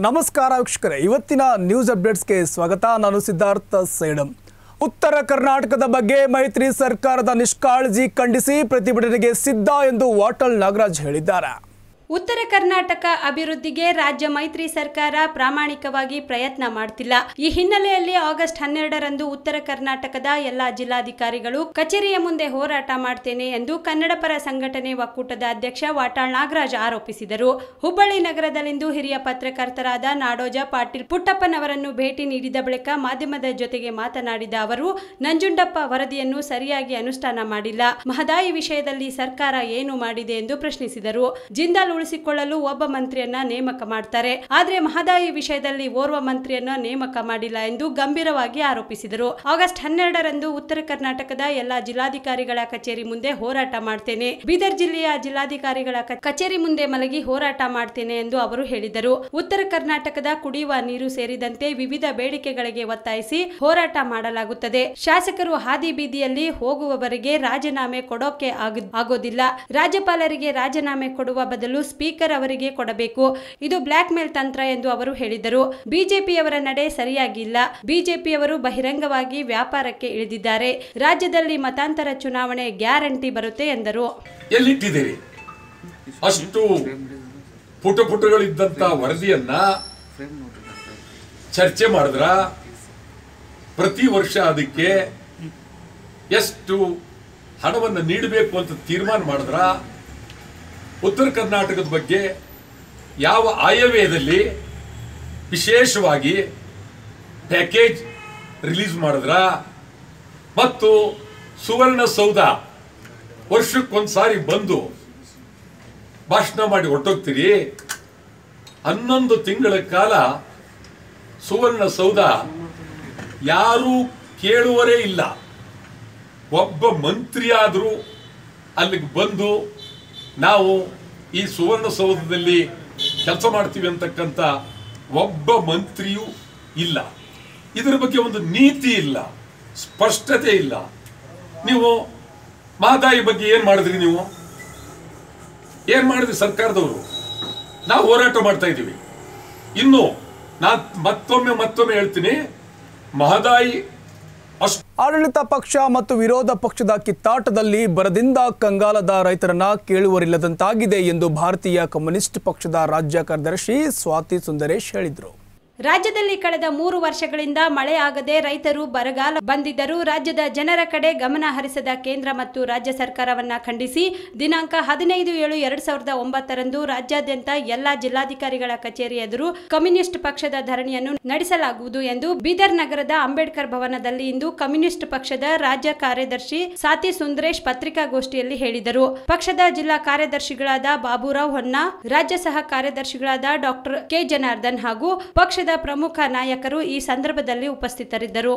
ನಮಸ್ಕಾರ ವೀಕ್ಷಕರೇ ಇವತ್ತಿನ ನ್ಯೂಸ್ ಅಪ್ಡೇಟ್ಸ್ಗೆ ಸ್ವಾಗತ ನಾನು ಸಿದ್ಧಾರ್ಥ ಸೇಡಂ ಉತ್ತರ ಕರ್ನಾಟಕದ ಬಗ್ಗೆ ಮೈತ್ರಿ ಸರ್ಕಾರದ ನಿಷ್ಕಾಳಜಿ ಖಂಡಿಸಿ ಪ್ರತಿಭಟನೆಗೆ ಸಿದ್ಧ ಎಂದು ವಾಟಲ್ ನಾಗರಾಜ್ ಹೇಳಿದ್ದಾರೆ ಉತ್ತರ ಕರ್ನಾಟಕ ಅಭಿವೃದ್ಧಿಗೆ ರಾಜ್ಯ ಮೈತ್ರಿ ಸರ್ಕಾರ ಪ್ರಾಮಾಣಿಕವಾಗಿ ಪ್ರಯತ್ನ ಮಾಡ್ತಿಲ್ಲ ಈ ಹಿನ್ನೆಲೆಯಲ್ಲಿ ಆಗಸ್ಟ್ ಹನ್ನೆರಡರಂದು ಉತ್ತರ ಕರ್ನಾಟಕದ ಎಲ್ಲಾ ಜಿಲ್ಲಾಧಿಕಾರಿಗಳು ಕಚೇರಿಯ ಮುಂದೆ ಹೋರಾಟ ಮಾಡ್ತೇನೆ ಎಂದು ಕನ್ನಡ ಪರ ಸಂಘಟನೆ ಒಕ್ಕೂಟದ ಅಧ್ಯಕ್ಷ ವಾಟಾಳ್ ನಾಗರಾಜ್ ಆರೋಪಿಸಿದರು ಹುಬ್ಬಳ್ಳಿ ನಗರದಲ್ಲಿಂದು ಹಿರಿಯ ಪತ್ರಕರ್ತರಾದ ನಾಡೋಜ ಪಾಟೀಲ್ ಪುಟ್ಟಪ್ಪನವರನ್ನು ಭೇಟಿ ನೀಡಿದ ಬಳಿಕ ಮಾಧ್ಯಮದ ಜೊತೆಗೆ ಮಾತನಾಡಿದ ಅವರು ನಂಜುಂಡಪ್ಪ ವರದಿಯನ್ನು ಸರಿಯಾಗಿ ಅನುಷ್ಠಾನ ಮಾಡಿಲ್ಲ ಮಹದಾಯಿ ವಿಷಯದಲ್ಲಿ ಸರ್ಕಾರ ಏನು ಮಾಡಿದೆ ಎಂದು ಪ್ರಶ್ನಿಸಿದರು ಜಿಂದಾಲ್ ಉಳಿಸಿಕೊಳ್ಳಲು ಒಬ್ಬ ಮಂತ್ರಿಯನ್ನ ನೇಮಕ ಮಾಡ್ತಾರೆ ಆದ್ರೆ ಮಹದಾಯಿ ವಿಷಯದಲ್ಲಿ ಓರ್ವ ಮಂತ್ರಿಯನ್ನ ನೇಮಕ ಮಾಡಿಲ್ಲ ಎಂದು ಗಂಭೀರವಾಗಿ ಆರೋಪಿಸಿದರು ಆಗಸ್ಟ್ ಹನ್ನೆರಡರಂದು ಉತ್ತರ ಕರ್ನಾಟಕದ ಎಲ್ಲಾ ಜಿಲ್ಲಾಧಿಕಾರಿಗಳ ಕಚೇರಿ ಮುಂದೆ ಹೋರಾಟ ಮಾಡ್ತೇನೆ ಬೀದರ್ ಜಿಲ್ಲೆಯ ಜಿಲ್ಲಾಧಿಕಾರಿಗಳ ಕ- ಕಚೇರಿ ಮುಂದೆ ಮಲಗಿ ಹೋರಾಟ ಮಾಡ್ತೇನೆ ಎಂದು ಅವರು ಹೇಳಿದರು ಉತ್ತರ ಕರ್ನಾಟಕದ ಕುಡಿಯುವ ನೀರು ಸೇರಿದಂತೆ ವಿವಿಧ ಬೇಡಿಕೆಗಳಿಗೆ ಒತ್ತಾಯಿಸಿ ಹೋರಾಟ ಮಾಡಲಾಗುತ್ತದೆ ಶಾಸಕರು ಹಾದಿ ಬೀದಿಯಲ್ಲಿ ಹೋಗುವವರಿಗೆ ರಾಜೀನಾಮೆ ಕೊಡೋಕೆ ಆಗ- ಆಗೋದಿಲ್ಲ ರಾಜ್ಯಪಾಲರಿಗೆ ರಾಜೀನಾಮೆ ಕೊಡುವ ಬದಲು ಸ್ಪೀಕರ್ ಅವರಿಗೆ ಕೊಡಬೇಕು ಇದು ಬ್ಲಾಕ್ ಮೇಲ್ ತಂತ್ರ ಎಂದು ಅವರು ಹೇಳಿದರು ಬಿಜೆಪಿಯವರ ನಡೆ ಸರಿಯಾಗಿಲ್ಲ ಬಿಜೆಪಿಯವರು ಬಹಿರಂಗವಾಗಿ ವ್ಯಾಪಾರಕ್ಕೆ ಇಳಿದಿದ್ದಾರೆ ರಾಜ್ಯದಲ್ಲಿ ಮತಾಂತರ ಚುನಾವಣೆ ಗ್ಯಾರಂಟಿ ಬರುತ್ತೆ ಎಂದರು ಎಲ್ಲಿಟ್ಟಿದ್ದೀರಿ ಅಷ್ಟು ಪುಟ ಪುಟಗಳಿದ್ದಂತ ವರದಿಯನ್ನ ಚರ್ಚೆ ಮಾಡಿದ್ರ ಪ್ರತಿ ವರ್ಷ ಅದಕ್ಕೆ ಎಷ್ಟು ಹಣವನ್ನು ನೀಡಬೇಕು ಅಂತ ತೀರ್ಮಾನ ಮಾಡಿದ್ರ ಉತ್ತರ ಕರ್ನಾಟಕದ ಬಗ್ಗೆ ಯಾವ ಆಯವ್ಯಯದಲ್ಲಿ ವಿಶೇಷವಾಗಿ ಪ್ಯಾಕೇಜ್ ರಿಲೀಸ್ ಮಾಡಿದ್ರ ಮತ್ತು ಸುವರ್ಣ ಸೌಧ ವರ್ಷಕ್ಕೊಂದ್ಸಾರಿ ಬಂದು ಭಾಷಣ ಮಾಡಿ ಹೊರಟೋಗ್ತೀರಿ ಹನ್ನೊಂದು ತಿಂಗಳ ಕಾಲ ಸುವರ್ಣ ಸೌಧ ಯಾರೂ ಕೇಳುವರೇ ಇಲ್ಲ ಒಬ್ಬ ಮಂತ್ರಿ ಆದರೂ ಅಲ್ಲಿಗೆ ಬಂದು ನಾವು ಈ ಸುವರ್ಣ ಸೌಧದಲ್ಲಿ ಕೆಲಸ ಮಾಡ್ತೀವಿ ಅಂತಕ್ಕಂಥ ಒಬ್ಬ ಮಂತ್ರಿಯೂ ಇಲ್ಲ ಇದರ ಬಗ್ಗೆ ಒಂದು ನೀತಿ ಇಲ್ಲ ಸ್ಪಷ್ಟತೆ ಇಲ್ಲ ನೀವು ಮಹದಾಯಿ ಬಗ್ಗೆ ಏನ್ ಮಾಡಿದ್ರಿ ನೀವು ಏನ್ ಮಾಡಿದ್ರಿ ಸರ್ಕಾರದವರು ನಾವು ಹೋರಾಟ ಮಾಡ್ತಾ ಇದ್ದೀವಿ ಇನ್ನು ನಾನು ಮತ್ತೊಮ್ಮೆ ಮತ್ತೊಮ್ಮೆ ಹೇಳ್ತೀನಿ ಮಹದಾಯಿ ಅಷ್ಟು ಆಡಳಿತ ಪಕ್ಷ ಮತ್ತು ವಿರೋಧ ಪಕ್ಷದ ಕಿತ್ತಾಟದಲ್ಲಿ ಬರದಿಂದ ಕಂಗಾಲದ ರೈತರನ್ನ ಕೇಳುವರಿಲ್ಲದಂತಾಗಿದೆ ಎಂದು ಭಾರತೀಯ ಕಮ್ಯುನಿಸ್ಟ್ ಪಕ್ಷದ ರಾಜ್ಯ ಕಾರ್ಯದರ್ಶಿ ಸ್ವಾತಿ ಸುಂದರೇಶ್ ಹೇಳಿದರು ರಾಜ್ಯದಲ್ಲಿ ಕಳೆದ ಮೂರು ವರ್ಷಗಳಿಂದ ಮಳೆ ಆಗದೆ ರೈತರು ಬರಗಾಲ ಬಂದಿದ್ದರೂ ರಾಜ್ಯದ ಜನರ ಕಡೆ ಗಮನ ಹರಿಸದ ಕೇಂದ್ರ ಮತ್ತು ರಾಜ್ಯ ಸರ್ಕಾರವನ್ನ ಖಂಡಿಸಿ ದಿನಾಂಕ ಹದಿನೈದು ಏಳು ಎರಡ್ ಸಾವಿರದ ಒಂಬತ್ತರಂದು ರಾಜ್ಯಾದ್ಯಂತ ಎಲ್ಲಾ ಜಿಲ್ಲಾಧಿಕಾರಿಗಳ ಕಚೇರಿ ಎದುರು ಕಮ್ಯುನಿಸ್ಟ್ ಪಕ್ಷದ ಧರಣಿಯನ್ನು ನಡೆಸಲಾಗುವುದು ಎಂದು ಬೀದರ್ ನಗರದ ಅಂಬೇಡ್ಕರ್ ಭವನದಲ್ಲಿ ಇಂದು ಕಮ್ಯುನಿಸ್ಟ್ ಪಕ್ಷದ ರಾಜ್ಯ ಕಾರ್ಯದರ್ಶಿ ಸಾತಿ ಸುಂದರೇಶ್ ಪತ್ರಿಕಾಗೋಷ್ಠಿಯಲ್ಲಿ ಹೇಳಿದರು ಪಕ್ಷದ ಜಿಲ್ಲಾ ಕಾರ್ಯದರ್ಶಿಗಳಾದ ಬಾಬುರಾವ್ ಹೊನ್ನ ರಾಜ್ಯ ಸಹ ಕಾರ್ಯದರ್ಶಿಗಳಾದ ಡಾಕ್ಟರ್ ಕೆ ಜನಾರ್ದನ್ ಹಾಗೂ ಪಕ್ಷದ ಪ್ರಮುಖ ನಾಯಕರು ಈ ಸಂದರ್ಭದಲ್ಲಿ ಉಪಸ್ಥಿತರಿದ್ದರು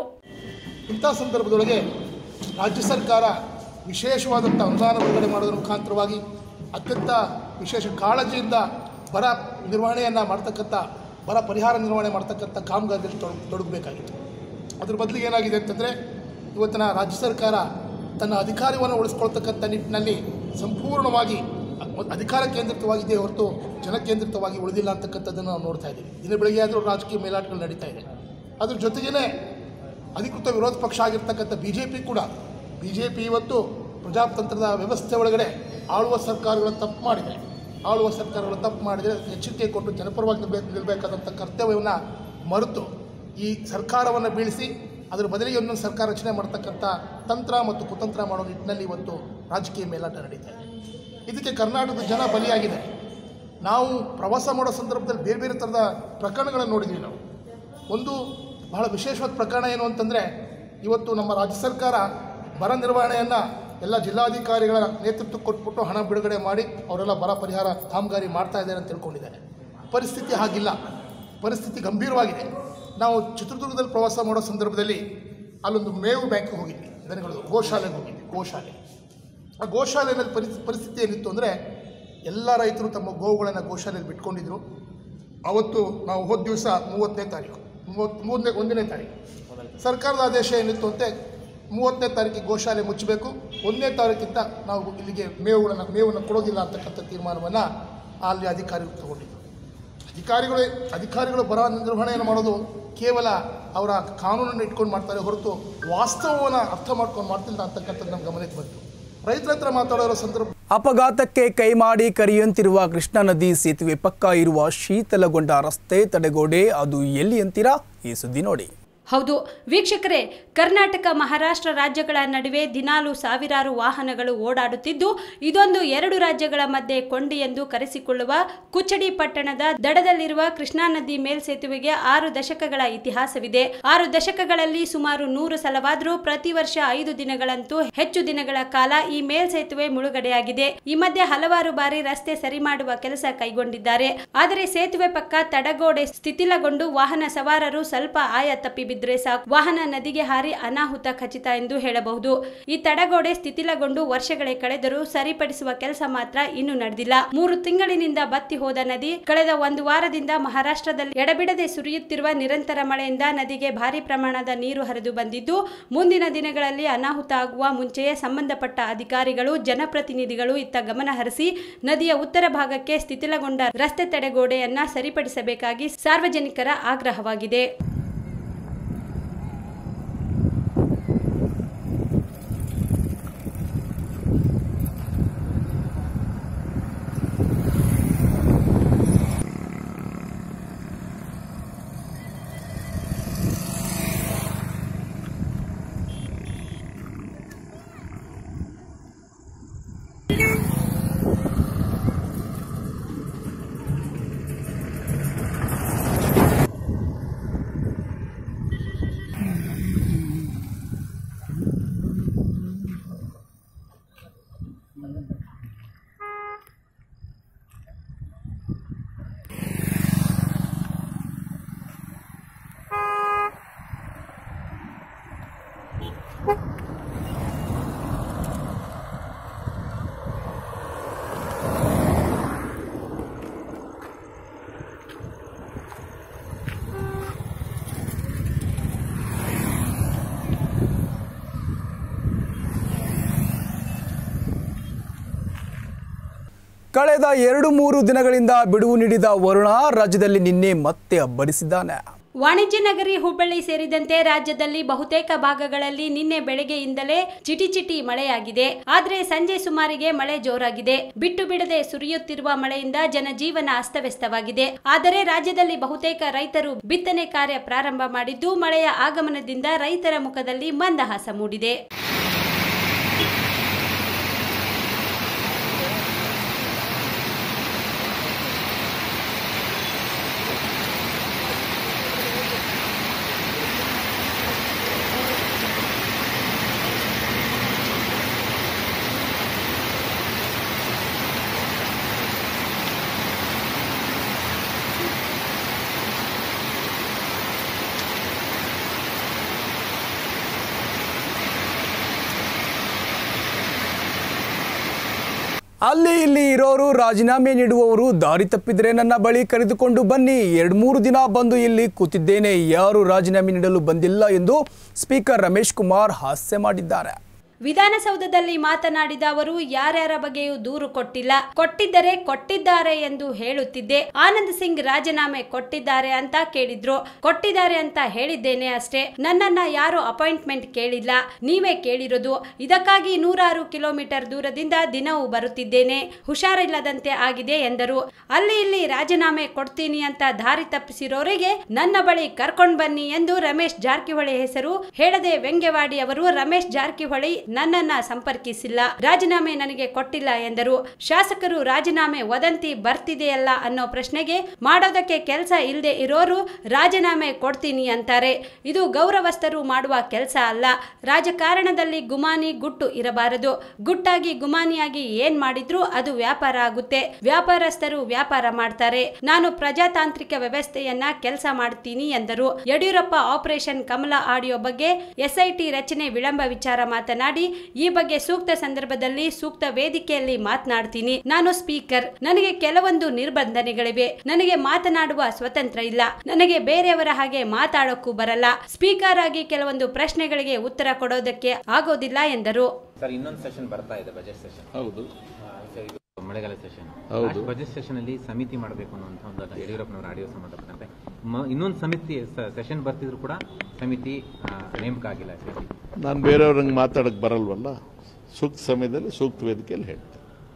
ಇಂಥ ಸಂದರ್ಭದೊಳಗೆ ರಾಜ್ಯ ಸರ್ಕಾರ ವಿಶೇಷವಾದಂಥ ಅನುದಾನ ಬಿಡುಗಡೆ ಮಾಡೋದ್ರ ಮುಖಾಂತರವಾಗಿ ಅತ್ಯಂತ ವಿಶೇಷ ಕಾಳಜಿಯಿಂದ ಬರ ನಿರ್ವಹಣೆಯನ್ನು ಮಾಡ್ತಕ್ಕಂಥ ಬರ ಪರಿಹಾರ ನಿರ್ವಹಣೆ ಮಾಡ್ತಕ್ಕಂಥ ಕಾಮಗಾರಿಯಲ್ಲಿ ತೊಡಗ್ ತೊಡಗಬೇಕಾಗಿತ್ತು ಅದ್ರ ಬದಲಿಗೆ ಏನಾಗಿದೆ ಅಂತಂದರೆ ಇವತ್ತಿನ ರಾಜ್ಯ ಸರ್ಕಾರ ತನ್ನ ಅಧಿಕಾರವನ್ನು ಉಳಿಸ್ಕೊಳ್ತಕ್ಕಂಥ ನಿಟ್ಟಿನಲ್ಲಿ ಸಂಪೂರ್ಣವಾಗಿ ಅ- ಅಧಿಕಾರ ಕೇಂದ್ರಿತವಾಗಿದೆ ಹೊರತು ಜನಕೇಂದ್ರಿತವಾಗಿ ಉಳಿದಿಲ್ಲ ಅಂತಕ್ಕಂಥದ್ದನ್ನು ನಾವು ನೋಡ್ತಾ ಇದ್ದೀವಿ ದಿನ ಬೆಳಗ್ಗೆ ಆದರೂ ರಾಜಕೀಯ ಮೇಲಾಟಗಳು ನಡೀತಾ ಇದೆ ಅದ್ರ ಜೊತೆಗೇ ಅಧಿಕೃತ ವಿರೋಧ ಪಕ್ಷ ಆಗಿರ್ತಕ್ಕಂಥ ಬಿ ಜೆ ಪಿ ಕೂಡ ಬಿ ಜೆ ಪಿ ಇವತ್ತು ಪ್ರಜಾತಂತ್ರದ ವ್ಯವಸ್ಥೆ ಒಳಗಡೆ ಆಳುವ ಸರ್ಕಾರಗಳು ತಪ್ಪು ಮಾಡಿದೆ ಆಳುವ ಸರ್ಕಾರಗಳು ತಪ್ಪು ಮಾಡಿದರೆ ಅದಕ್ಕೆ ಎಚ್ಚರಿಕೆ ಕೊಟ್ಟು ಜನಪರವಾಗಿ ನಿಲ್ಬೇಕು ನಿಲ್ಲಬೇಕಾದಂಥ ಕರ್ತವ್ಯವನ್ನು ಮರೆತು ಈ ಸರ್ಕಾರವನ್ನು ಬೀಳಿಸಿ ಅದರ ಬದಲಿಗೆ ಒಂದೊಂದು ಸರ್ಕಾರ ರಚನೆ ಮಾಡ್ತಕ್ಕಂಥ ತಂತ್ರ ಮತ್ತು ಕುತಂತ್ರ ಮಾಡೋ ನಿಟ್ಟಿನಲ್ಲಿ ಇವತ್ತು ರಾಜಕೀಯ ಮೇಲಾಟ ನಡೀತಾ ಇದೆ ಇದಕ್ಕೆ ಕರ್ನಾಟಕದ ಜನ ಬಲಿಯಾಗಿದ್ದಾರೆ ನಾವು ಪ್ರವಾಸ ಮಾಡೋ ಸಂದರ್ಭದಲ್ಲಿ ಬೇರೆ ಬೇರೆ ಥರದ ಪ್ರಕರಣಗಳನ್ನು ನೋಡಿದ್ದೀವಿ ನಾವು ಒಂದು ಬಹಳ ವಿಶೇಷವಾದ ಪ್ರಕರಣ ಏನು ಅಂತಂದರೆ ಇವತ್ತು ನಮ್ಮ ರಾಜ್ಯ ಸರ್ಕಾರ ಬರ ನಿರ್ವಹಣೆಯನ್ನು ಎಲ್ಲ ಜಿಲ್ಲಾಧಿಕಾರಿಗಳ ನೇತೃತ್ವ ಕೊಟ್ಬಿಟ್ಟು ಹಣ ಬಿಡುಗಡೆ ಮಾಡಿ ಅವರೆಲ್ಲ ಬರ ಪರಿಹಾರ ಕಾಮಗಾರಿ ಮಾಡ್ತಾ ಇದ್ದಾರೆ ಅಂತ ತಿಳ್ಕೊಂಡಿದ್ದಾರೆ ಪರಿಸ್ಥಿತಿ ಹಾಗಿಲ್ಲ ಪರಿಸ್ಥಿತಿ ಗಂಭೀರವಾಗಿದೆ ನಾವು ಚಿತ್ರದುರ್ಗದಲ್ಲಿ ಪ್ರವಾಸ ಮಾಡೋ ಸಂದರ್ಭದಲ್ಲಿ ಅಲ್ಲೊಂದು ಮೇವು ಬ್ಯಾಂಕ್ಗೆ ಹೋಗಿದ್ವಿ ದನಗಳು ಗೋಶಾಲೆಗೆ ಹೋಗಿದ್ವಿ ಗೋಶಾಲೆ ಆ ಗೋಶಾಲೆಯಲ್ಲಿ ಪರಿಸ್ಥಿತಿ ಪರಿಸ್ಥಿತಿ ಏನಿತ್ತು ಅಂದರೆ ಎಲ್ಲ ರೈತರು ತಮ್ಮ ಗೋವುಗಳನ್ನು ಗೋಶಾಲೆಯಲ್ಲಿ ಬಿಟ್ಕೊಂಡಿದ್ರು ಅವತ್ತು ನಾವು ಹೋದ ದಿವಸ ಮೂವತ್ತನೇ ತಾರೀಕು ಮೂವತ್ತು ಮೂರನೇ ಒಂದನೇ ತಾರೀಕು ಸರ್ಕಾರದ ಆದೇಶ ಏನಿತ್ತು ಅಂತೆ ಮೂವತ್ತನೇ ತಾರೀಕಿಗೆ ಗೋಶಾಲೆ ಮುಚ್ಚಬೇಕು ಒಂದನೇ ತಾರೀಕಿಂದ ನಾವು ಇಲ್ಲಿಗೆ ಮೇವುಗಳನ್ನು ಮೇವನ್ನು ಕೊಡೋದಿಲ್ಲ ಅಂತಕ್ಕಂಥ ತೀರ್ಮಾನವನ್ನು ಅಲ್ಲಿ ಅಧಿಕಾರಿಗಳು ತಗೊಂಡಿದ್ರು ಅಧಿಕಾರಿಗಳು ಅಧಿಕಾರಿಗಳು ಬರ ನಿರ್ವಹಣೆಯನ್ನು ಮಾಡೋದು ಕೇವಲ ಅವರ ಕಾನೂನನ್ನು ಇಟ್ಕೊಂಡು ಮಾಡ್ತಾರೆ ಹೊರತು ವಾಸ್ತವವನ್ನು ಅರ್ಥ ಮಾಡ್ಕೊಂಡು ಮಾಡ್ತಿಲ್ಲ ಅಂತಕ್ಕಂಥದ್ದು ನಮ್ಮ ಗಮನಕ್ಕೆ ಬಂತು ರೈತರ ಹತ್ರ ಮಾತಾಡೋ ಸಂದರ್ಭ ಅಪಘಾತಕ್ಕೆ ಕೈ ಮಾಡಿ ಕರೆಯುವಂತಿರುವ ಕೃಷ್ಣಾ ನದಿ ಸೇತುವೆ ಪಕ್ಕ ಇರುವ ಶೀತಲಗೊಂಡ ರಸ್ತೆ ತಡೆಗೋಡೆ ಅದು ಎಲ್ಲಿ ಅಂತೀರಾ ಈ ಸುದ್ದಿ ನೋಡಿ ಹೌದು ವೀಕ್ಷಕರೇ ಕರ್ನಾಟಕ ಮಹಾರಾಷ್ಟ್ರ ರಾಜ್ಯಗಳ ನಡುವೆ ದಿನಾಲು ಸಾವಿರಾರು ವಾಹನಗಳು ಓಡಾಡುತ್ತಿದ್ದು ಇದೊಂದು ಎರಡು ರಾಜ್ಯಗಳ ಮಧ್ಯೆ ಕೊಂಡಿ ಎಂದು ಕರೆಸಿಕೊಳ್ಳುವ ಕುಚ್ಚಡಿ ಪಟ್ಟಣದ ದಡದಲ್ಲಿರುವ ಕೃಷ್ಣಾ ನದಿ ಮೇಲ್ಸೇತುವೆಗೆ ಆರು ದಶಕಗಳ ಇತಿಹಾಸವಿದೆ ಆರು ದಶಕಗಳಲ್ಲಿ ಸುಮಾರು ನೂರು ಸಲವಾದರೂ ಪ್ರತಿ ವರ್ಷ ಐದು ದಿನಗಳಂತೂ ಹೆಚ್ಚು ದಿನಗಳ ಕಾಲ ಈ ಮೇಲ್ಸೇತುವೆ ಮುಳುಗಡೆಯಾಗಿದೆ ಈ ಮಧ್ಯೆ ಹಲವಾರು ಬಾರಿ ರಸ್ತೆ ಸರಿ ಮಾಡುವ ಕೆಲಸ ಕೈಗೊಂಡಿದ್ದಾರೆ ಆದರೆ ಸೇತುವೆ ಪಕ್ಕ ತಡಗೋಡೆ ಸ್ಥಿತಿಲಗೊಂಡು ವಾಹನ ಸವಾರರು ಸ್ವಲ್ಪ ಆಯ ತಪ್ಪಿ ಬಿದ್ದರೆ ಸಾಕು ವಾಹನ ನದಿಗೆ ಹಾರಿ ಅನಾಹುತ ಖಚಿತ ಎಂದು ಹೇಳಬಹುದು ಈ ತಡಗೋಡೆ ಸ್ಥಿತಿಲಗೊಂಡು ವರ್ಷಗಳೇ ಕಳೆದರೂ ಸರಿಪಡಿಸುವ ಕೆಲಸ ಮಾತ್ರ ಇನ್ನೂ ನಡೆದಿಲ್ಲ ಮೂರು ತಿಂಗಳಿನಿಂದ ಬತ್ತಿ ಹೋದ ನದಿ ಕಳೆದ ಒಂದು ವಾರದಿಂದ ಮಹಾರಾಷ್ಟ್ರದಲ್ಲಿ ಎಡಬಿಡದೆ ಸುರಿಯುತ್ತಿರುವ ನಿರಂತರ ಮಳೆಯಿಂದ ನದಿಗೆ ಭಾರಿ ಪ್ರಮಾಣದ ನೀರು ಹರಿದು ಬಂದಿದ್ದು ಮುಂದಿನ ದಿನಗಳಲ್ಲಿ ಅನಾಹುತ ಆಗುವ ಮುಂಚೆಯೇ ಸಂಬಂಧಪಟ್ಟ ಅಧಿಕಾರಿಗಳು ಜನಪ್ರತಿನಿಧಿಗಳು ಇತ್ತ ಗಮನ ಹರಿಸಿ ನದಿಯ ಉತ್ತರ ಭಾಗಕ್ಕೆ ಸ್ಥಿತಿಲಗೊಂಡ ರಸ್ತೆ ತಡೆಗೋಡೆಯನ್ನ ಸರಿಪಡಿಸಬೇಕಾಗಿ ಸಾರ್ವಜನಿಕರ ಆಗ್ರಹವಾಗಿದೆ ಕಳೆದ ಎರಡು ಮೂರು ದಿನಗಳಿಂದ ಬಿಡುವು ನೀಡಿದ ವರುಣ ರಾಜ್ಯದಲ್ಲಿ ನಿನ್ನೆ ಮತ್ತೆ ಅಬ್ಬರಿಸಿದ್ದಾನೆ ವಾಣಿಜ್ಯ ನಗರಿ ಹುಬ್ಬಳ್ಳಿ ಸೇರಿದಂತೆ ರಾಜ್ಯದಲ್ಲಿ ಬಹುತೇಕ ಭಾಗಗಳಲ್ಲಿ ನಿನ್ನೆ ಬೆಳಗ್ಗೆಯಿಂದಲೇ ಚಿಟಿ ಚಿಟಿ ಮಳೆಯಾಗಿದೆ ಆದರೆ ಸಂಜೆ ಸುಮಾರಿಗೆ ಮಳೆ ಜೋರಾಗಿದೆ ಬಿಟ್ಟು ಬಿಡದೆ ಸುರಿಯುತ್ತಿರುವ ಮಳೆಯಿಂದ ಜನಜೀವನ ಅಸ್ತವ್ಯಸ್ತವಾಗಿದೆ ಆದರೆ ರಾಜ್ಯದಲ್ಲಿ ಬಹುತೇಕ ರೈತರು ಬಿತ್ತನೆ ಕಾರ್ಯ ಪ್ರಾರಂಭ ಮಾಡಿದ್ದು ಮಳೆಯ ಆಗಮನದಿಂದ ರೈತರ ಮುಖದಲ್ಲಿ ಮಂದಹಾಸ ಮೂಡಿದೆ ಅಲ್ಲಿ ಇಲ್ಲಿ ಇರೋರು ರಾಜೀನಾಮೆ ನೀಡುವವರು ದಾರಿ ತಪ್ಪಿದ್ರೆ ನನ್ನ ಬಳಿ ಕರೆದುಕೊಂಡು ಬನ್ನಿ ಎರಡು ಮೂರು ದಿನ ಬಂದು ಇಲ್ಲಿ ಕೂತಿದ್ದೇನೆ ಯಾರು ರಾಜೀನಾಮೆ ನೀಡಲು ಬಂದಿಲ್ಲ ಎಂದು ಸ್ಪೀಕರ್ ರಮೇಶ್ ಕುಮಾರ್ ಹಾಸ್ಯ ಮಾಡಿದ್ದಾರೆ ವಿಧಾನಸೌಧದಲ್ಲಿ ಮಾತನಾಡಿದ ಅವರು ಯಾರ್ಯಾರ ಬಗ್ಗೆಯೂ ದೂರು ಕೊಟ್ಟಿಲ್ಲ ಕೊಟ್ಟಿದ್ದರೆ ಕೊಟ್ಟಿದ್ದಾರೆ ಎಂದು ಹೇಳುತ್ತಿದ್ದೆ ಆನಂದ್ ಸಿಂಗ್ ರಾಜೀನಾಮೆ ಕೊಟ್ಟಿದ್ದಾರೆ ಅಂತ ಕೇಳಿದ್ರು ಕೊಟ್ಟಿದ್ದಾರೆ ಅಂತ ಹೇಳಿದ್ದೇನೆ ಅಷ್ಟೇ ನನ್ನನ್ನ ಯಾರು ಅಪಾಯಿಂಟ್ಮೆಂಟ್ ಕೇಳಿಲ್ಲ ನೀವೇ ಕೇಳಿರೋದು ಇದಕ್ಕಾಗಿ ನೂರಾರು ಕಿಲೋಮೀಟರ್ ದೂರದಿಂದ ದಿನವೂ ಬರುತ್ತಿದ್ದೇನೆ ಹುಷಾರಿಲ್ಲದಂತೆ ಆಗಿದೆ ಎಂದರು ಅಲ್ಲಿ ಇಲ್ಲಿ ರಾಜೀನಾಮೆ ಕೊಡ್ತೀನಿ ಅಂತ ದಾರಿ ತಪ್ಪಿಸಿರೋರಿಗೆ ನನ್ನ ಬಳಿ ಕರ್ಕೊಂಡ್ ಬನ್ನಿ ಎಂದು ರಮೇಶ್ ಜಾರಕಿಹೊಳಿ ಹೆಸರು ಹೇಳದೆ ವ್ಯಂಗ್ಯವಾಡಿ ಅವರು ರಮೇಶ್ ಜಾರಕಿಹೊಳಿ ನನ್ನನ್ನ ಸಂಪರ್ಕಿಸಿಲ್ಲ ರಾಜೀನಾಮೆ ನನಗೆ ಕೊಟ್ಟಿಲ್ಲ ಎಂದರು ಶಾಸಕರು ರಾಜೀನಾಮೆ ವದಂತಿ ಬರ್ತಿದೆಯಲ್ಲ ಅನ್ನೋ ಪ್ರಶ್ನೆಗೆ ಮಾಡೋದಕ್ಕೆ ಕೆಲಸ ಇಲ್ಲದೆ ಇರೋರು ರಾಜೀನಾಮೆ ಕೊಡ್ತೀನಿ ಅಂತಾರೆ ಇದು ಗೌರವಸ್ಥರು ಮಾಡುವ ಕೆಲಸ ಅಲ್ಲ ರಾಜಕಾರಣದಲ್ಲಿ ಗುಮಾನಿ ಗುಟ್ಟು ಇರಬಾರದು ಗುಟ್ಟಾಗಿ ಗುಮಾನಿಯಾಗಿ ಏನ್ ಮಾಡಿದ್ರು ಅದು ವ್ಯಾಪಾರ ಆಗುತ್ತೆ ವ್ಯಾಪಾರಸ್ಥರು ವ್ಯಾಪಾರ ಮಾಡ್ತಾರೆ ನಾನು ಪ್ರಜಾತಾಂತ್ರಿಕ ವ್ಯವಸ್ಥೆಯನ್ನ ಕೆಲಸ ಮಾಡ್ತೀನಿ ಎಂದರು ಯಡಿಯೂರಪ್ಪ ಆಪರೇಷನ್ ಕಮಲ ಆಡಿಯೋ ಬಗ್ಗೆ ಎಸ್ಐಟಿ ರಚನೆ ವಿಳಂಬ ವಿಚಾರ ಮಾತನಾಡಿ ಈ ಬಗ್ಗೆ ಸೂಕ್ತ ಸಂದರ್ಭದಲ್ಲಿ ಸೂಕ್ತ ವೇದಿಕೆಯಲ್ಲಿ ಮಾತನಾಡ್ತೀನಿ ನಾನು ಸ್ಪೀಕರ್ ನನಗೆ ಕೆಲವೊಂದು ನಿರ್ಬಂಧನೆಗಳಿವೆ ನನಗೆ ಮಾತನಾಡುವ ಸ್ವತಂತ್ರ ಇಲ್ಲ ನನಗೆ ಬೇರೆಯವರ ಹಾಗೆ ಮಾತಾಡೋಕ್ಕೂ ಬರಲ್ಲ ಸ್ಪೀಕರ್ ಆಗಿ ಕೆಲವೊಂದು ಪ್ರಶ್ನೆಗಳಿಗೆ ಉತ್ತರ ಕೊಡೋದಕ್ಕೆ ಆಗೋದಿಲ್ಲ ಎಂದರು ಸರ್ ಇನ್ನೊಂದು ಸೆಷನ್ ಬರ್ತಾ ಇದೆ ಬಜೆಟ್ ಸೆಷನ್ ಹೌದು ಮಳೆಗಾಲ ಸೆಷನ್ ಹೌದು. ಬಜೆಟ್ ಸೆಷನ್ ಅಲ್ಲಿ ಸಮಿತಿ ಮಾಡಬೇಕು ಅನ್ನುವಂಥ ಒಂದು ಯಡಿಯೂರಪ್ಪನವರ ಆಡಿಯೋ ಸಂಬಂಧಪಟ್ಟಂತೆ ಮ- ಇನ್ನೊಂದು ಸಮಿತಿ ಸೆಷನ್ ಬರ್ತಿದ್ರು ಕೂಡ ಸಮಿತಿ ಆ, ನೇಮಕ ಆಗಿಲ್ಲ ನಾನು ಬೇರೆಯವ್ರಂಗೆ ಮಾತಾಡಕ್ಕೆ ಬರಲ್ವಲ್ಲ ಸೂಕ್ತ ಸಮಯದಲ್ಲಿ ಸೂಕ್ತ ವೇದಿಕೆಯಲ್ಲಿ ಹೇಳ್ತೇನೆ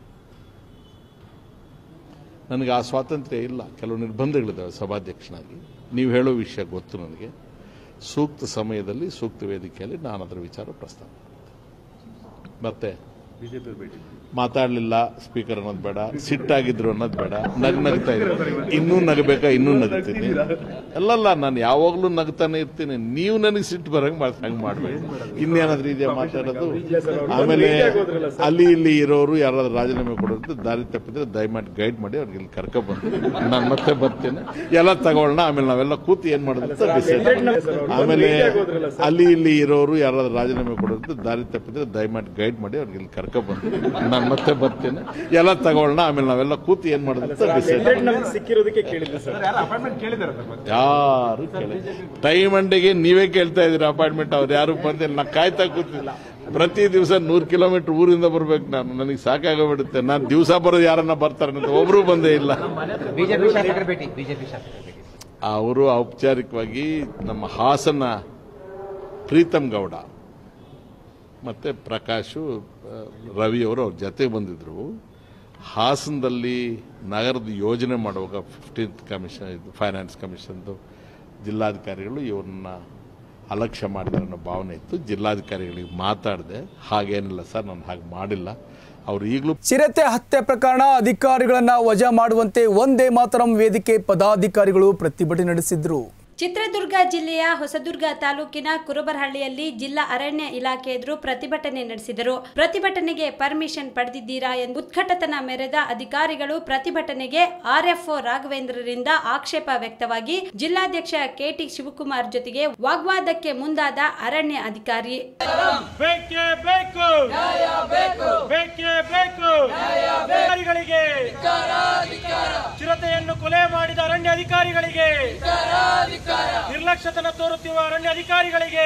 ನನಗೆ ಆ ಸ್ವಾತಂತ್ರ್ಯ ಇಲ್ಲ ಕೆಲವು ನಿರ್ಬಂಧಗಳಿದ್ದಾವೆ ಸಭಾಧ್ಯಕ್ಷನಾಗಿ ನೀವು ಹೇಳೋ ವಿಷಯ ಗೊತ್ತು ನನಗೆ ಸೂಕ್ತ ಸಮಯದಲ್ಲಿ ಸೂಕ್ತ ವೇದಿಕೆಯಲ್ಲಿ ನಾನು ಅದರ ವಿಚಾರ ಪ್ರಸ್ತಾಪ ಮಾಡ್ತೇನೆ. ಮತ್ತೆ ಮಾತಾಡಲಿಲ್ಲ ಸ್ಪೀಕರ್ ಅನ್ನೋದು ಬೇಡ ಸಿಟ್ಟಾಗಿದ್ರು ಅನ್ನೋದು ಬೇಡ ನಗ್ ನಗ್ತಾ ಇದ್ರು ಇನ್ನೂ ನಗಬೇಕಾ ಇನ್ನೂ ನಗ್ತೀನಿ ಅಲ್ಲಲ್ಲ ನಾನು ಯಾವಾಗಲೂ ನಗ್ತಾನೆ ಇರ್ತೀನಿ ನೀವು ನನಗೆ ಸಿಟ್ಟು ಬರಂಗ್ ಮಾಡ್- ಹಂಗ್ ಮಾಡ್ಬೇಡಿ ಇನ್ನೇನಾದ್ರೂ ಇದೆಯಾ ಮಾತಾಡೋದು ಆಮೇಲೆ ಅಲ್ಲಿ ಇಲ್ಲಿ ಇರೋರು ಯಾರಾದ್ರೂ ರಾಜೀನಾಮೆ ಕೊಡೋದು ದಾರಿ ತಪ್ಪಿದ್ರೆ ದಯಮಾಡಿ ಗೈಡ್ ಮಾಡಿ ಅವ್ರಿಗೆ ಇಲ್ಲಿ ಕರ್ಕೊ ಬಂದು ನಾನು ಮತ್ತೆ ಬರ್ತೀನಿ ಎಲ್ಲ ತಗೊಳ್ಳೋಣ ಆಮೇಲೆ ನಾವೆಲ್ಲ ಕೂತು ಏನ್ ಮಾಡೋದು ಅಂತ decide. ಆಮೇಲೆ ಅಲ್ಲಿ ಇಲ್ಲಿ ಇರೋರು ಯಾರಾದ್ರೂ ರಾಜೀನಾಮೆ ಕೊಡೋದು ದಾರಿ ತಪ್ಪಿದ್ರೆ ದಯಮಾಡಿ ಗೈಡ್ ಮಾಡಿ ಅವ್ರಿಗೆ ಇಲ್ಲಿ ಕರ್ಕೊ ಬಂದು ನಾನು ಮತ್ತೆ ಬರ್ತೀನಿ ಎಲ್ಲ ತಗೊಳ್ಳೋಣ ಆಮೇಲೆ ನಾವೆಲ್ಲ ಕೂತು ಏನ್ ಮಾಡೋದು ಅಂತ decide. ಸಿಕ್ಕಿರೋದಕ್ಕೆ ಕೇಳಿದ್ದೆ ಸರ್ ಯಾರು ಕೇಳಿಲ್ಲ ಟೈಮ್ ಅಂಡೆಗೆ ನೀವೇ ಕೇಳ್ತಾ ಇದೀರಿ ಅಪಾಯಿಂಟ್ಮೆಂಟ್ ಅವ್ರು ಯಾರು ಬಂದಿಲ್ಲ ನಾ ಕಾಯ್ತಾ ಕೂತಿಲ್ಲ ಪ್ರತಿ ದಿವಸ ನೂರು ಕಿಲೋಮೀಟರ್ ಊರಿಂದ ಬರ್ಬೇಕು ನಾನು ನನಗೆ ಸಾಕಾಗೋಗ್ಬಿಡುತ್ತೆ ನಾನು ದಿವಸ ಬರೋದು ಯಾರನ್ನ ಬರ್ತಾರೆ ಅಂತ ಒಬ್ರು ಬಂದೇ ಇಲ್ಲ ಬಿಜೆಪಿ ಶಾಸಕರ ಭೇಟಿ ಬಿಜೆಪಿ ಶಾಸಕರ ಭೇಟಿ ಅವರು ಔಪಚಾರಿಕವಾಗಿ ನಮ್ಮ ಹಾಸನ ಪ್ರೀತಮ್ ಗೌಡ ಮತ್ತೆ ಪ್ರಕಾಶು ಆ, ರವಿ ಅವರು ಅವ್ರ ಜೊತೆಗೆ ಬಂದಿದ್ರು ಹಾಸನದಲ್ಲಿ ನಗರದ ಯೋಜನೆ ಮಾಡುವಾಗ ಫಿಫ್ಟೀನ್ತ್ ಕಮಿಷನ್ ಇದು ಫೈನಾನ್ಸ್ ಕಮಿಷನ್ದು ಜಿಲ್ಲಾಧಿಕಾರಿಗಳು ಇವ್ರನ್ನ ಅಲಕ್ಷ್ಯ ಮಾಡಿದ್ದಾರೆ ಅನ್ನೋ ಭಾವನೆ ಇತ್ತು ಜಿಲ್ಲಾಧಿಕಾರಿಗಳಿಗೆ ಮಾತಾಡಿದೆ ಹಾಗೇನಿಲ್ಲ ಸರ್ ನಾನು ಹಾಗೆ ಮಾಡಿಲ್ಲ ಅವ್ರು ಈಗಲೂ ಚಿರತೆ ಹತ್ಯೆ ಪ್ರಕರಣ ಅಧಿಕಾರಿಗಳನ್ನ ವಜಾ ಮಾಡುವಂತೆ ಒಂದೇ ಮಾತರಂ ವೇದಿಕೆ ಪದಾಧಿಕಾರಿಗಳು ಪ್ರತಿಭಟನೆ ನಡೆಸಿದ್ರು ಚಿತ್ರದುರ್ಗ ಜಿಲ್ಲೆಯ ಹೊಸದುರ್ಗ ತಾಲೂಕಿನ ಕುರುಬರಹಳ್ಳಿಯಲ್ಲಿ ಜಿಲ್ಲಾ ಅರಣ್ಯ ಇಲಾಖೆ ಎದುರು ಪ್ರತಿಭಟನೆ ನಡೆಸಿದರು ಪ್ರತಿಭಟನೆಗೆ ಪರ್ಮಿಷನ್ ಪಡೆದಿದ್ದೀರಾ ಎಂದು ಉತ್ಕಟತನ ಮೆರೆದ ಅಧಿಕಾರಿಗಳು ಪ್ರತಿಭಟನೆಗೆ ಆರ್ಎಫ್ಒ ರಾಘವೇಂದ್ರರಿಂದ ಆಕ್ಷೇಪ ವ್ಯಕ್ತವಾಗಿ ಜಿಲ್ಲಾಧ್ಯಕ್ಷ ಕೆಟಿ ಶಿವಕುಮಾರ್ ಜೊತೆಗೆ ವಾಗ್ವಾದಕ್ಕೆ ಮುಂದಾದ ಅರಣ್ಯ ಅಧಿಕಾರಿ ಬೇಕೇ ಬೇಕು ಬೇಕೇ ಬೇಕು ಅಧಿಕಾರಿಗಳಿಗೆ ಚಿರತೆಯನ್ನು ಕೊಲೆ ಮಾಡಿದ ಅರಣ್ಯ ಅಧಿಕಾರಿಗಳಿಗೆ ನಿರ್ಲಕ್ಷ್ಯತನ ತೋರುತ್ತಿರುವ ಅರಣ್ಯ ಅಧಿಕಾರಿಗಳಿಗೆ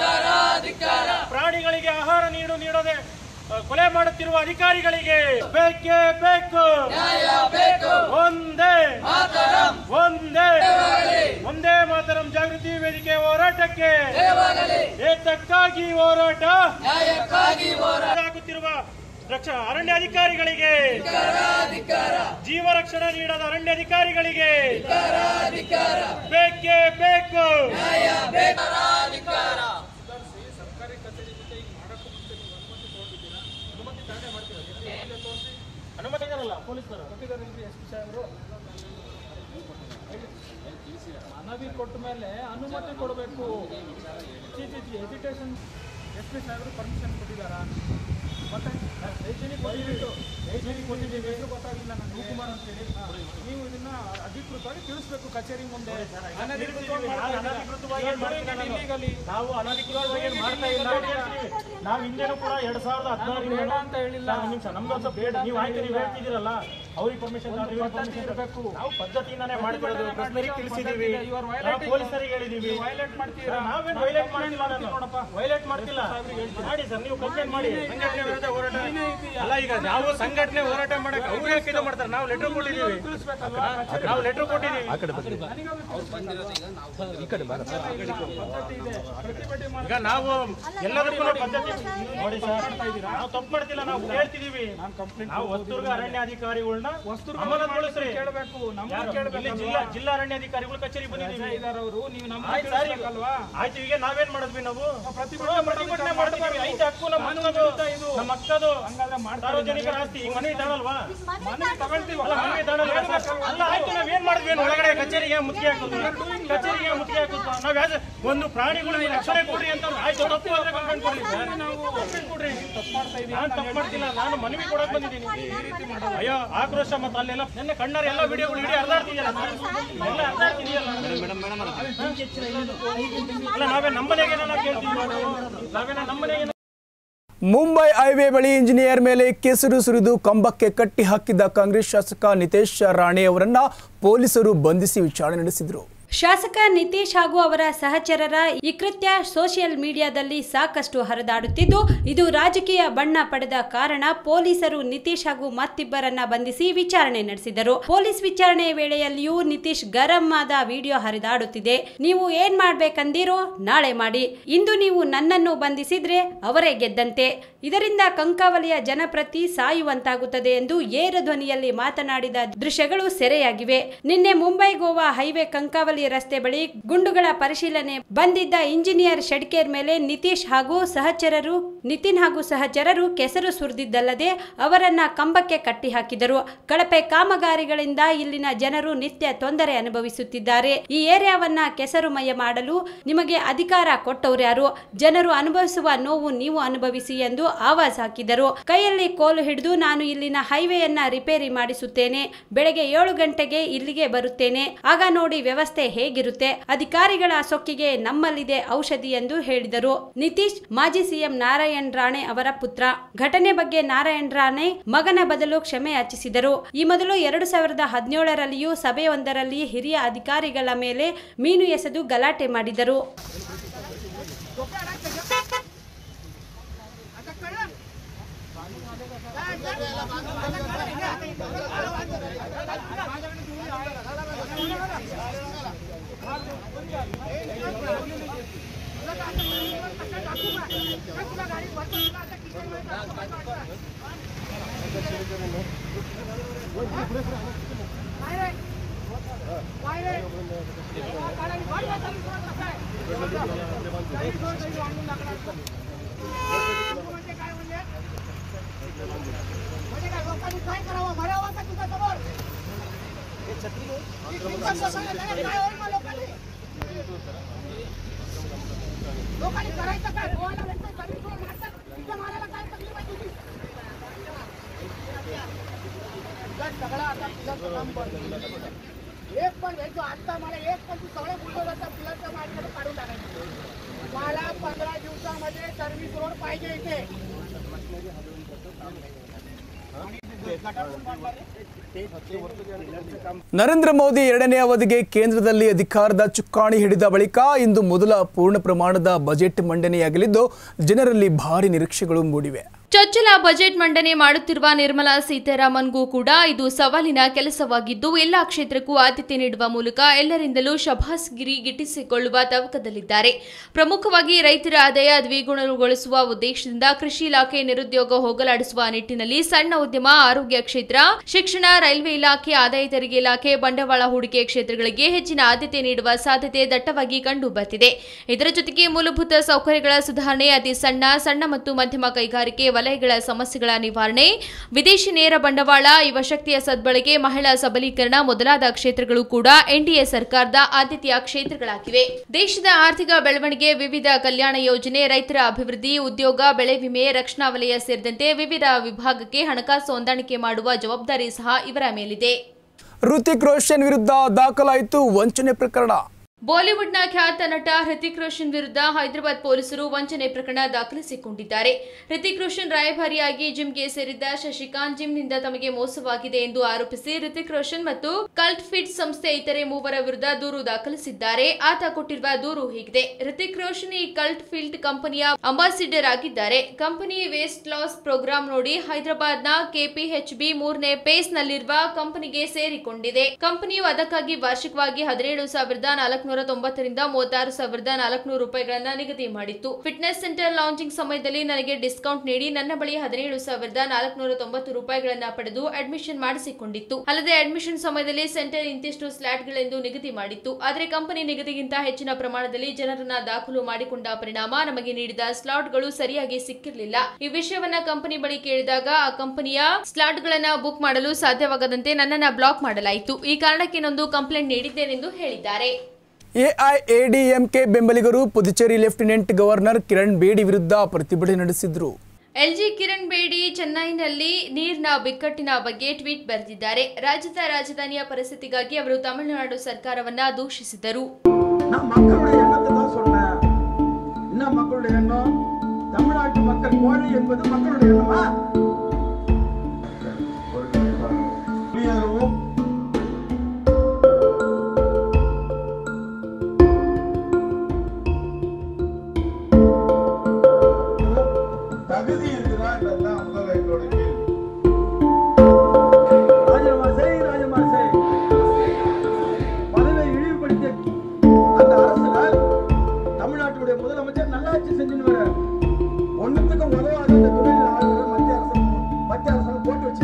ಪ್ರಾಣಿಗಳಿಗೆ ಆಹಾರ ನೀಡು ನೀಡದೆ ಅ, ಕೊಲೆ ಮಾಡುತ್ತಿರುವ ಅಧಿಕಾರಿಗಳಿಗೆ ಬೇಕೇ ಬೇಕು ಒಂದೇ ಒಂದೇ ಒಂದೇ ಮಾತರಂ ಜಾಗೃತಿ ವೇದಿಕೆ ಹೋರಾಟಕ್ಕೆ ಏತಕ್ಕಾಗಿ ಹೋರಾಟ ಆಗುತ್ತಿರುವ ರಕ್ಷ ಅರಣ್ಯ ಅಧಿಕಾರಿಗಳಿಗೆ ಜೀವ ರಕ್ಷಣೆ ನೀಡದ ಅರಣ್ಯ ಅಧಿಕಾರಿಗಳಿಗೆ ಬೇಕೇ ಬೇಕು ಅನುಮತಿ ಇದೆಯಲ್ಲ ಪೊಲೀಸರು ಮನವಿ ಕೊಟ್ಟ ಮೇಲೆ ಅನುಮತಿ ಕೊಡಬೇಕು ಚೀ ಚೀ ಚಿ ಎಜುಕೇಶನ್ ಎಸ್ ಪಿ ಸಾಹೇಬರು ಪರ್ಮಿಷನ್ ಕೊಟ್ಟಿದ್ದಾರಾ ಮತ್ತೆ ರೈತನಿಗೆ ಕೊಟ್ಟಿದ್ದು ರೈತನಿಗೆ ಕೊಟ್ಟಿದ್ದೀವಿ ಹೆಸರು ಗೊತ್ತಾಗಿಲ್ಲ ನಾನು ಶಿವಕುಮಾರ್ ಅಂತ ಹೇಳಿ ನೀವು ಇದನ್ನ ಅಧಿಕೃತವಾಗಿ ತಿಳಿಸ್ಬೇಕು ಕಚೇರಿ ಮುಂದೆ ಅನಧಿಕೃತವಾಗಿ ಮಾಡ್ತಾ ಇದ್ದೀರಾ. ಅನಧಿಕೃತವಾಗಿ ಏನ್ ಮಾಡ್ತಿಲ್ಲ ನಾನು. Illegally. ನಾವು ಅನಧಿಕೃತವಾಗಿ ಏನ್ ಮಾಡ್ತಾ ಇಲ್ಲ ನಾವು ಹಿಂದೆನೂ ಕೂಡ ಎರಡ್ ಸಾವಿರದ ಹದಿನಾರು ಬೇಡ ಅಂತ ಹೇಳಿಲ್ಲ. ನಿಮಿಷ ನಮ್ದು ಒಂದು ಬೇಡ ನೀವು ಆಯ್ತು ನೀವು ಹೇಳ್ತಿದ್ದೀರಲ್ಲ ಅವ್ರಿಗೆ ಪರ್ಮಿಷನ್ ಪದ್ಧತಿ ಇರ್ಬೇಕು. ನಾವು ಪದ್ಧತಿಯಿಂದಾನೇ ಮಾಡ್ತಿರೋದು ಪದ್ಧತಿ ಪ್ರಶ್ನೆಗೆ ತಿಳಿಸಿದೀವಿ You are ನಾವು violating- ಪೊಲೀಸರಿಗೆ ಹೇಳಿದೀವಿ ವೈಲೇಟ್ ಮಾಡ್ತೀರಾ ನಾವೇನು ವೈಲೇಟ್ ಮಾಡ್ತಿಲ್ಲ ನಾನು ನೋಡಪ್ಪ. ವೈಲೇಟ್ ಮಾಡ್ತಿಲ್ಲ ಮಾಡಿ ಸರ್ ನೀವು ಕಂಪ್ಲೇಂಟ್ ಮಾಡಿ ಸಂಘಟನೆ ವಿರುದ್ಧ ಹೋರಾಟ ನೀನೇ ಇದೀಯಾ? ಅಲ್ಲ ಈಗ ನಾವು ಸಂಘಟನೆ ಹೋರಾಟ ಮಾಡಕ್ಕೆ ಅವ್ರು ಯಾಕೆ ಇದು ಮಾಡ್ತಾರೆ ನಾವು ಲೆಟರ್ ಕೊಟ್ಟಿದ್ದೀವಿ ತಿಳಿಸ್ಬೇಕಲ್ವಾ ನಾವು ಲೆಟರ್ ಕೊಟ್ಟಿದ್ದೀವಿ ಈಗ ನಾವು ಎಲ್ಲದಕ್ಕೂ ನಾವು ಪದ್ಧತಿ ನೋಡಿ ಸರ್ ನಾವು ತಪ್ಪು ಮಾಡ್ತಿಲ್ಲ ನಾವು ಹೇಳ್ತಿದೀವಿ ನಾವು ಹೊಸದುರ್ಗ ಅರಣ್ಯ ಅಧಿಕಾರಿಗಳನ್ನ ಅಮಾನತುಗೊಳಿಸ್ರಿ ಕೇಳಬೇಕು ನಮ್ಮ ಯಾರು? ಇಲ್ಲಿ ಜಿಲ್ಲಾ ಜಿಲ್ಲಾ ಅರಣ್ಯ ಅಧಿಕಾರಿಗಳು ಕಚೇರಿ ಬಂದಿದ್ದೀವಿ ಇದಾರವರು ನೀವು ನಮ್ಮ ಆಯ್ತು ಸರ್ ಈಗ- ತಿಳಿಸ್ಬೇಕಲ್ವಾ ಆಯ್ತು ಈಗ ನಾವೇನ್ ಮಾಡಿದ್ವಿ ನಾವು ಪ್ರತಿಭಟನೆ ಹಾ, ಪ್ರತಿಭಟನೆ ಮಾಡ್ತಿದ್ದೀವಿ ಐದು ಹಕ್ಕು ನಮ್ಮ ಹಕ್ಕದು ಇದು. ನಮ್ಮ ಹಕ್ಕದು ಹಂಗಾದ್ರೆ ಮಾಡ್ತಾ ಸಾರ್ವಜನಿಕರ ಆಸ್ತಿ ಈಗ ಮನೆ ಇದ್ದಾಳಲ್ವಾ ಮನೆ ತಗೊಳ್ತೀವಿ ಅಲ್ಲ ಮನೆ ಇದ್ದಾಳಲ್ವಾ ಅಲ್ಲ ಆಯ್ತು ನಾವೇನ್ ಮಾಡಿದ್ವಿ ಏನು ಒಳಗಡೆ ಕಚೇರಿಗೆ ಮುತ್ತಿಗೆ ಹಾಕೋದು ಕಚೇರಿಗೆ ಮುತ್ತಿಗೆ ಹಾಕೋದು ನಾವ್ ಯಾವ್ದು ಒಂದು ಪ್ರಾಣಿಗಳು ರಕ್ಷಣೆ ಕೊಡ್ರಿ ಅಂತ ಆಯ್ತು ತಪ್ಪು ಆದ್ರೆ ಕಂಪ್ಲೇಂಟ್ ಕೊಡ್ರಿ ಸರ್ ನಾವು ಕಂಪ್ಲೇಂಟ್ ಕೊಡ್ರಿ ನಾನು ತಪ್ಪು ಮಾಡ್ತಿಲ್ಲ ನಾನು ಮನವಿ ಕೊಡಕ್ ಬಂದಿದ್ದೀನಿ ಅಯ್ಯೋ ಆಕ್ರೋಶ ಮತ್ತೆ ಅಲ್ಲೆಲ್ಲ ನನ್ನ ಕಣ್ಣಾರ ಎಲ್ಲ ವಿಡಿಯೋಗಳು ಇಡೀ ಅರ್ಧಾಡ್ತಿದೆಯಲ್ಲ ಎಲ್ಲ ಅರ್ಧಾಡ್ತಿದೆಯಲ್ಲ ಅಲ್ಲ ನಾವೇ ನಮ್ಮನೆಗೆ ನಾವು ಕೇಳ್ತೀವಿ ನಾವು. ನಾವೇನ ನಮ್ಮನೆಗೆ ಮುಂಬೈ ಹೈವೇ ಬಳಿ ಇಂಜಿನಿಯರ್ ಮೇಲೆ ಕೆಸರು ಸುರಿದು ಕಂಬಕ್ಕೆ ಕಟ್ಟಿ ಹಾಕಿದ್ದ ಕಾಂಗ್ರೆಸ್ ಶಾಸಕ ನಿತೇಶ್ ರಾಣೆ ಅವರನ್ನ ಪೊಲೀಸರು ಬಂಧಿಸಿ ವಿಚಾರಣೆ ನಡೆಸಿದರು ಶಾಸಕ ನಿತೀಶ್ ಹಾಗೂ ಅವರ ಸಹಚರರ ಈ ಕೃತ್ಯ ಸೋಷಿಯಲ್ ಮೀಡಿಯಾದಲ್ಲಿ ಸಾಕಷ್ಟು ಹರಿದಾಡುತ್ತಿದ್ದು ಇದು ರಾಜಕೀಯ ಬಣ್ಣ ಪಡೆದ ಕಾರಣ ಪೊಲೀಸರು ನಿತೀಶ್ ಹಾಗೂ ಮತ್ತಿಬ್ಬರನ್ನ ಬಂಧಿಸಿ ವಿಚಾರಣೆ ನಡೆಸಿದರು ಪೊಲೀಸ್ ವಿಚಾರಣೆ ವೇಳೆಯಲ್ಲಿಯೂ ನಿತೀಶ್ ಗರಂ ಆದ ವಿಡಿಯೋ ಹರಿದಾಡುತ್ತಿದೆ ನೀವು ಏನ್ ಮಾಡ್ಬೇಕಂದಿರೋ ನಾಳೆ ಮಾಡಿ ಇಂದು ನೀವು ನನ್ನನ್ನು ಬಂಧಿಸಿದ್ರೆ ಅವರೇ ಗೆದ್ದಂತೆ ಇದರಿಂದ ಕಂಕಾವಲಿಯ ಜನಪ್ರತಿ ಸಾಯುವಂತಾಗುತ್ತದೆ ಎಂದು ಏರ ಧ್ವನಿಯಲ್ಲಿ ಮಾತನಾಡಿದ ದೃಶ್ಯಗಳು ಸೆರೆಯಾಗಿವೆ ನಿನ್ನೆ ಮುಂಬೈ ಗೋವಾ ಹೈವೇ ಕಂಕಾವಲಿ ರಸ್ತೆ ಬಳಿ ಗುಂಡುಗಳ ಪರಿಶೀಲನೆ ಬಂದಿದ್ದ ಇಂಜಿನಿಯರ್ ಶೆಡ್ಕೇರ್ ಮೇಲೆ ನಿತೀಶ್ ಹಾಗೂ ಸಹಚರರು ನಿತಿನ್ ಹಾಗೂ ಸಹಚರರು ಕೆಸರು ಸುರಿದಿದ್ದಲ್ಲದೆ ಅವರನ್ನ ಕಂಬಕ್ಕೆ ಕಟ್ಟಿ ಹಾಕಿದರು ಕಳಪೆ ಕಾಮಗಾರಿಗಳಿಂದ ಇಲ್ಲಿನ ಜನರು ನಿತ್ಯ ತೊಂದರೆ ಅನುಭವಿಸುತ್ತಿದ್ದಾರೆ ಈ ಏರಿಯಾವನ್ನ ಕೆಸರುಮಯ ಮಾಡಲು ನಿಮಗೆ ಅಧಿಕಾರ ಕೊಟ್ಟವ್ರ್ಯಾರು ಜನರು ಅನುಭವಿಸುವ ನೋವು ನೀವು ಅನುಭವಿಸಿ ಎಂದು ಆವಾಜ್ ಹಾಕಿದರು ಕೈಯಲ್ಲಿ ಕೋಲು ಹಿಡಿದು ನಾನು ಇಲ್ಲಿನ ಹೈವೇಯನ್ನ ರಿಪೇರಿ ಮಾಡಿಸುತ್ತೇನೆ ಬೆಳಗ್ಗೆ ಏಳು ಗಂಟೆಗೆ ಇಲ್ಲಿಗೆ ಬರುತ್ತೇನೆ ಆಗ ನೋಡಿ ವ್ಯವಸ್ಥೆ ಹೇಗಿರುತ್ತೆ ಅಧಿಕಾರಿಗಳ ಸೊಕ್ಕಿಗೆ ನಮ್ಮಲ್ಲಿದೆ ಔಷಧಿ ಎಂದು ಹೇಳಿದರು ನಿತೀಶ್ ಮಾಜಿ ಸಿಎಂ ನಾರಾಯಣ್ ರಾಣೆ ಅವರ ಪುತ್ರ ಘಟನೆ ಬಗ್ಗೆ ನಾರಾಯಣ್ ರಾಣೆ ಮಗನ ಬದಲು ಕ್ಷಮೆ ಯಾಚಿಸಿದರು ಈ ಮೊದಲು ಎರಡು ಸಾವಿರದ ಹದಿನೇಳರಲ್ಲಿಯೂ ಸಭೆಯೊಂದರಲ್ಲಿ ಹಿರಿಯ ಅಧಿಕಾರಿಗಳ ಮೇಲೆ ಮೀನು ಎಸೆದು ಗಲಾಟೆ ಮಾಡಿದರು लोकांनी करायचं काय गोवाला भेटतंय सर्विस रोड मारतात तिथं मारायला काय तकलीफ आहे तुझी तुझा सगळा आता पिलरचं काम बंद एक पण भेटतो आता मला एक पण तू सगळे बुलडोजरच्या पिलरच्या मार्केट काढून टाकायचं मला पंधरा दिवसामध्ये सर्व्हिस रोड पाहिजे इथे ನರೇಂದ್ರ ಮೋದಿ ಎರಡನೇ ಅವಧಿಗೆ ಕೇಂದ್ರದಲ್ಲಿ ಅಧಿಕಾರದ ಚುಕ್ಕಾಣಿ ಹಿಡಿದ ಬಳಿಕ ಇಂದು ಮೊದಲ ಪೂರ್ಣ ಪ್ರಮಾಣದ ಬಜೆಟ್ ಮಂಡನೆಯಾಗಲಿದ್ದು ಜನರಲ್ಲಿ ಭಾರಿ ನಿರೀಕ್ಷೆಗಳು ಮೂಡಿವೆ ಚೊಚ್ಚಲ ಬಜೆಟ್ ಮಂಡನೆ ಮಾಡುತ್ತಿರುವ ನಿರ್ಮಲಾ ಸೀತಾರಾಮನ್ಗೂ ಕೂಡ ಇದು ಸವಾಲಿನ ಕೆಲಸವಾಗಿದ್ದು ಎಲ್ಲಾ ಕ್ಷೇತ್ರಕ್ಕೂ ಆದ್ಯತೆ ನೀಡುವ ಮೂಲಕ ಎಲ್ಲರಿಂದಲೂ ಶಭಾಸ್ಗಿರಿ ಗಿಟ್ಟಿಸಿಕೊಳ್ಳುವ ತವಕದಲ್ಲಿದ್ದಾರೆ ಪ್ರಮುಖವಾಗಿ ರೈತರ ಆದಾಯ ದ್ವಿಗುಣಗೊಳಿಸುವ ಉದ್ದೇಶದಿಂದ ಕೃಷಿ ಇಲಾಖೆ ನಿರುದ್ಯೋಗ ಹೋಗಲಾಡಿಸುವ ನಿಟ್ಟಿನಲ್ಲಿ ಸಣ್ಣ ಉದ್ಯಮ ಆರೋಗ್ಯ ಕ್ಷೇತ್ರ ಶಿಕ್ಷಣ ರೈಲ್ವೆ ಇಲಾಖೆ ಆದಾಯ ತೆರಿಗೆ ಇಲಾಖೆ ಬಂಡವಾಳ ಹೂಡಿಕೆ ಕ್ಷೇತ್ರಗಳಿಗೆ ಹೆಚ್ಚಿನ ಆದ್ಯತೆ ನೀಡುವ ಸಾಧ್ಯತೆ ದಟ್ಟವಾಗಿ ಕಂಡು ಬರ್ತಿದೆ ಇದರ ಜೊತೆಗೆ ಮೂಲಭೂತ ಸೌಕರ್ಯಗಳ ಸುಧಾರಣೆ ಅತಿ ಸಣ್ಣ ಸಣ್ಣ ಮತ್ತು ಮಧ್ಯಮ ಕೈಗಾರಿಕೆ ವಲಯಗಳ ಸಮಸ್ಯೆಗಳ ನಿವಾರಣೆ ವಿದೇಶಿ ನೇರ ಬಂಡವಾಳ ಯುವ ಶಕ್ತಿಯ ಸದ್ಬಳಕೆ ಮಹಿಳಾ ಸಬಲೀಕರಣ ಮೊದಲಾದ ಕ್ಷೇತ್ರಗಳು ಕೂಡ ಎನ್ಡಿಎ ಸರ್ಕಾರದ ಆದ್ಯತೆಯ ಕ್ಷೇತ್ರಗಳಾಗಿವೆ ದೇಶದ ಆರ್ಥಿಕ ಬೆಳವಣಿಗೆ ವಿವಿಧ ಕಲ್ಯಾಣ ಯೋಜನೆ ರೈತರ ಅಭಿವೃದ್ಧಿ ಉದ್ಯೋಗ ಬೆಳೆ ವಿಮೆ ರಕ್ಷಣಾ ವಲಯ ಸೇರಿದಂತೆ ವಿವಿಧ ವಿಭಾಗಕ್ಕೆ ಹಣಕಾಸು ಹೊಂದಾಣಿಕೆ ಮಾಡುವ ಜವಾಬ್ದಾರಿ ಸಹ ಇವರ ಮೇಲಿದೆ ಋತಿಕ್ ರೋಷನ್ ವಿರುದ್ಧ ದಾಖಲಾಯಿತು ವಂಚನೆ ಪ್ರಕರಣ ಬಾಲಿವುಡ್ನ ಖ್ಯಾತ ನಟ ಹೃತಿಕ್ ರೋಷನ್ ವಿರುದ್ಧ ಹೈದರಾಬಾದ್ ಪೊಲೀಸರು ವಂಚನೆ ಪ್ರಕರಣ ದಾಖಲಿಸಿಕೊಂಡಿದ್ದಾರೆ ಹೃತಿಕ್ ರೋಷನ್ ರಾಯಭಾರಿಯಾಗಿ ಜಿಮ್ಗೆ ಸೇರಿದ್ದ ಶಶಿಕಾಂತ್ ಜಿಮ್ನಿಂದ ತಮಗೆ ಮೋಸವಾಗಿದೆ ಎಂದು ಆರೋಪಿಸಿ ಹೃತಿಕ್ ರೋಷನ್ ಮತ್ತು ಕಲ್ಟ್ ಫಿಟ್ ಸಂಸ್ಥೆ ಇತರೆ ಮೂವರ ವಿರುದ್ಧ ದೂರು ದಾಖಲಿಸಿದ್ದಾರೆ ಆತ ಕೊಟ್ಟಿರುವ ದೂರು ಹೀಗಿದೆ ಹೃತಿಕ್ ರೋಷನ್ ಈ ಕಲ್ಟ್ ಫೀಲ್ಡ್ ಕಂಪನಿಯ ಅಂಬಾಸಿಡರ್ ಆಗಿದ್ದಾರೆ ಕಂಪನಿ ವೇಸ್ಟ್ ಲಾಸ್ ಪ್ರೋಗ್ರಾಂ ನೋಡಿ ಹೈದರಾಬಾದ್ನ ಕೆಪಿಎಚ್ಬಿ ಮೂರನೇ ಪೇಸ್ ನಲ್ಲಿರುವ ಕಂಪನಿಗೆ ಸೇರಿಕೊಂಡಿದೆ ಕಂಪನಿಯು ಅದಕ್ಕಾಗಿ ವಾರ್ಷಿಕವಾಗಿ ಹದಿನೇಳು ಸಾವಿರದ ನಾಲ್ಕುನೂರ ತೊಂಬತ್ತರಿಂದ ಮೂವತ್ತಾರು ಸಾವಿರದ ನಾಲ್ಕುನೂರು ರೂಪಾಯಿಗಳನ್ನ ನಿಗದಿ ಮಾಡಿತ್ತು ಫಿಟ್ನೆಸ್ ಸೆಂಟರ್ ಲಾಂಚಿಂಗ್ ಸಮಯದಲ್ಲಿ ನನಗೆ ಡಿಸ್ಕೌಂಟ್ ನೀಡಿ ನನ್ನ ಬಳಿ ಹದಿನೇಳು ಸಾವಿರದ ನಾಲ್ಕುನೂರ ತೊಂಬತ್ತು ರೂಪಾಯಿಗಳನ್ನ ಪಡೆದು ಅಡ್ಮಿಷನ್ ಮಾಡಿಸಿಕೊಂಡಿತ್ತು ಅಲ್ಲದೆ ಅಡ್ಮಿಷನ್ ಸಮಯದಲ್ಲಿ ಸೆಂಟರ್ ಇಂತಿಷ್ಟು ಸ್ಲಾಟ್ಗಳೆಂದು ನಿಗದಿ ಮಾಡಿತ್ತು ಆದರೆ ಕಂಪನಿ ನಿಗದಿಗಿಂತ ಹೆಚ್ಚಿನ ಪ್ರಮಾಣದಲ್ಲಿ ಜನರನ್ನ ದಾಖಲು ಮಾಡಿಕೊಂಡ ಪರಿಣಾಮ ನಮಗೆ ನೀಡಿದ ಸ್ಲಾಟ್ಗಳು ಸರಿಯಾಗಿ ಸಿಕ್ಕಿರಲಿಲ್ಲ ಈ ವಿಷಯವನ್ನ ಕಂಪನಿ ಬಳಿ ಕೇಳಿದಾಗ ಆ ಕಂಪನಿಯ ಸ್ಲಾಟ್ಗಳನ್ನ ಬುಕ್ ಮಾಡಲು ಸಾಧ್ಯವಾಗದಂತೆ ನನ್ನನ್ನ ಬ್ಲಾಕ್ ಮಾಡಲಾಯಿತು ಈ ಕಾರಣಕ್ಕೆ ನೊಂದು ಕಂಪ್ಲೇಂಟ್ ನೀಡಿದ್ದೇನೆಂದು ಹೇಳಿದ್ದಾರೆ ಎಐಎಡಿಎಂಕೆ ಬೆಂಬಲಿಗರು ಪುದುಚೇರಿ ಲೆಫ್ಟಿನೆಂಟ್ ಗವರ್ನರ್ ಕಿರಣ್ ಬೇಡಿ ವಿರುದ್ಧ ಪ್ರತಿಭಟನೆ ನಡೆಸಿದ್ರು ಎಲ್ಜಿ ಕಿರಣ್ ಬೇಡಿ ಚೆನ್ನೈನಲ್ಲಿ ನೀರಿನ ಬಿಕ್ಕಟ್ಟಿನ ಬಗ್ಗೆ ಟ್ವೀಟ್ ಬರೆದಿದ್ದಾರೆ ರಾಜ್ಯದ ರಾಜಧಾನಿಯ ಪರಿಸ್ಥಿತಿಗಾಗಿ ಅವರು ತಮಿಳುನಾಡು ಸರ್ಕಾರವನ್ನ ದೂಷಿಸಿದರು நான் மக்களுடைய எண்ணத்தை தான் சொன்னேன் என்ன மக்களுடைய எண்ணம் தமிழ்நாட்டு மக்கள் கோழை என்பது மக்களுடைய எண்ணமா குடியேறவும் இந்த துணைநிலை ஆளுநர் மத்திய அரசு மத்திய அரசாங்கம் போட்டு வச்சு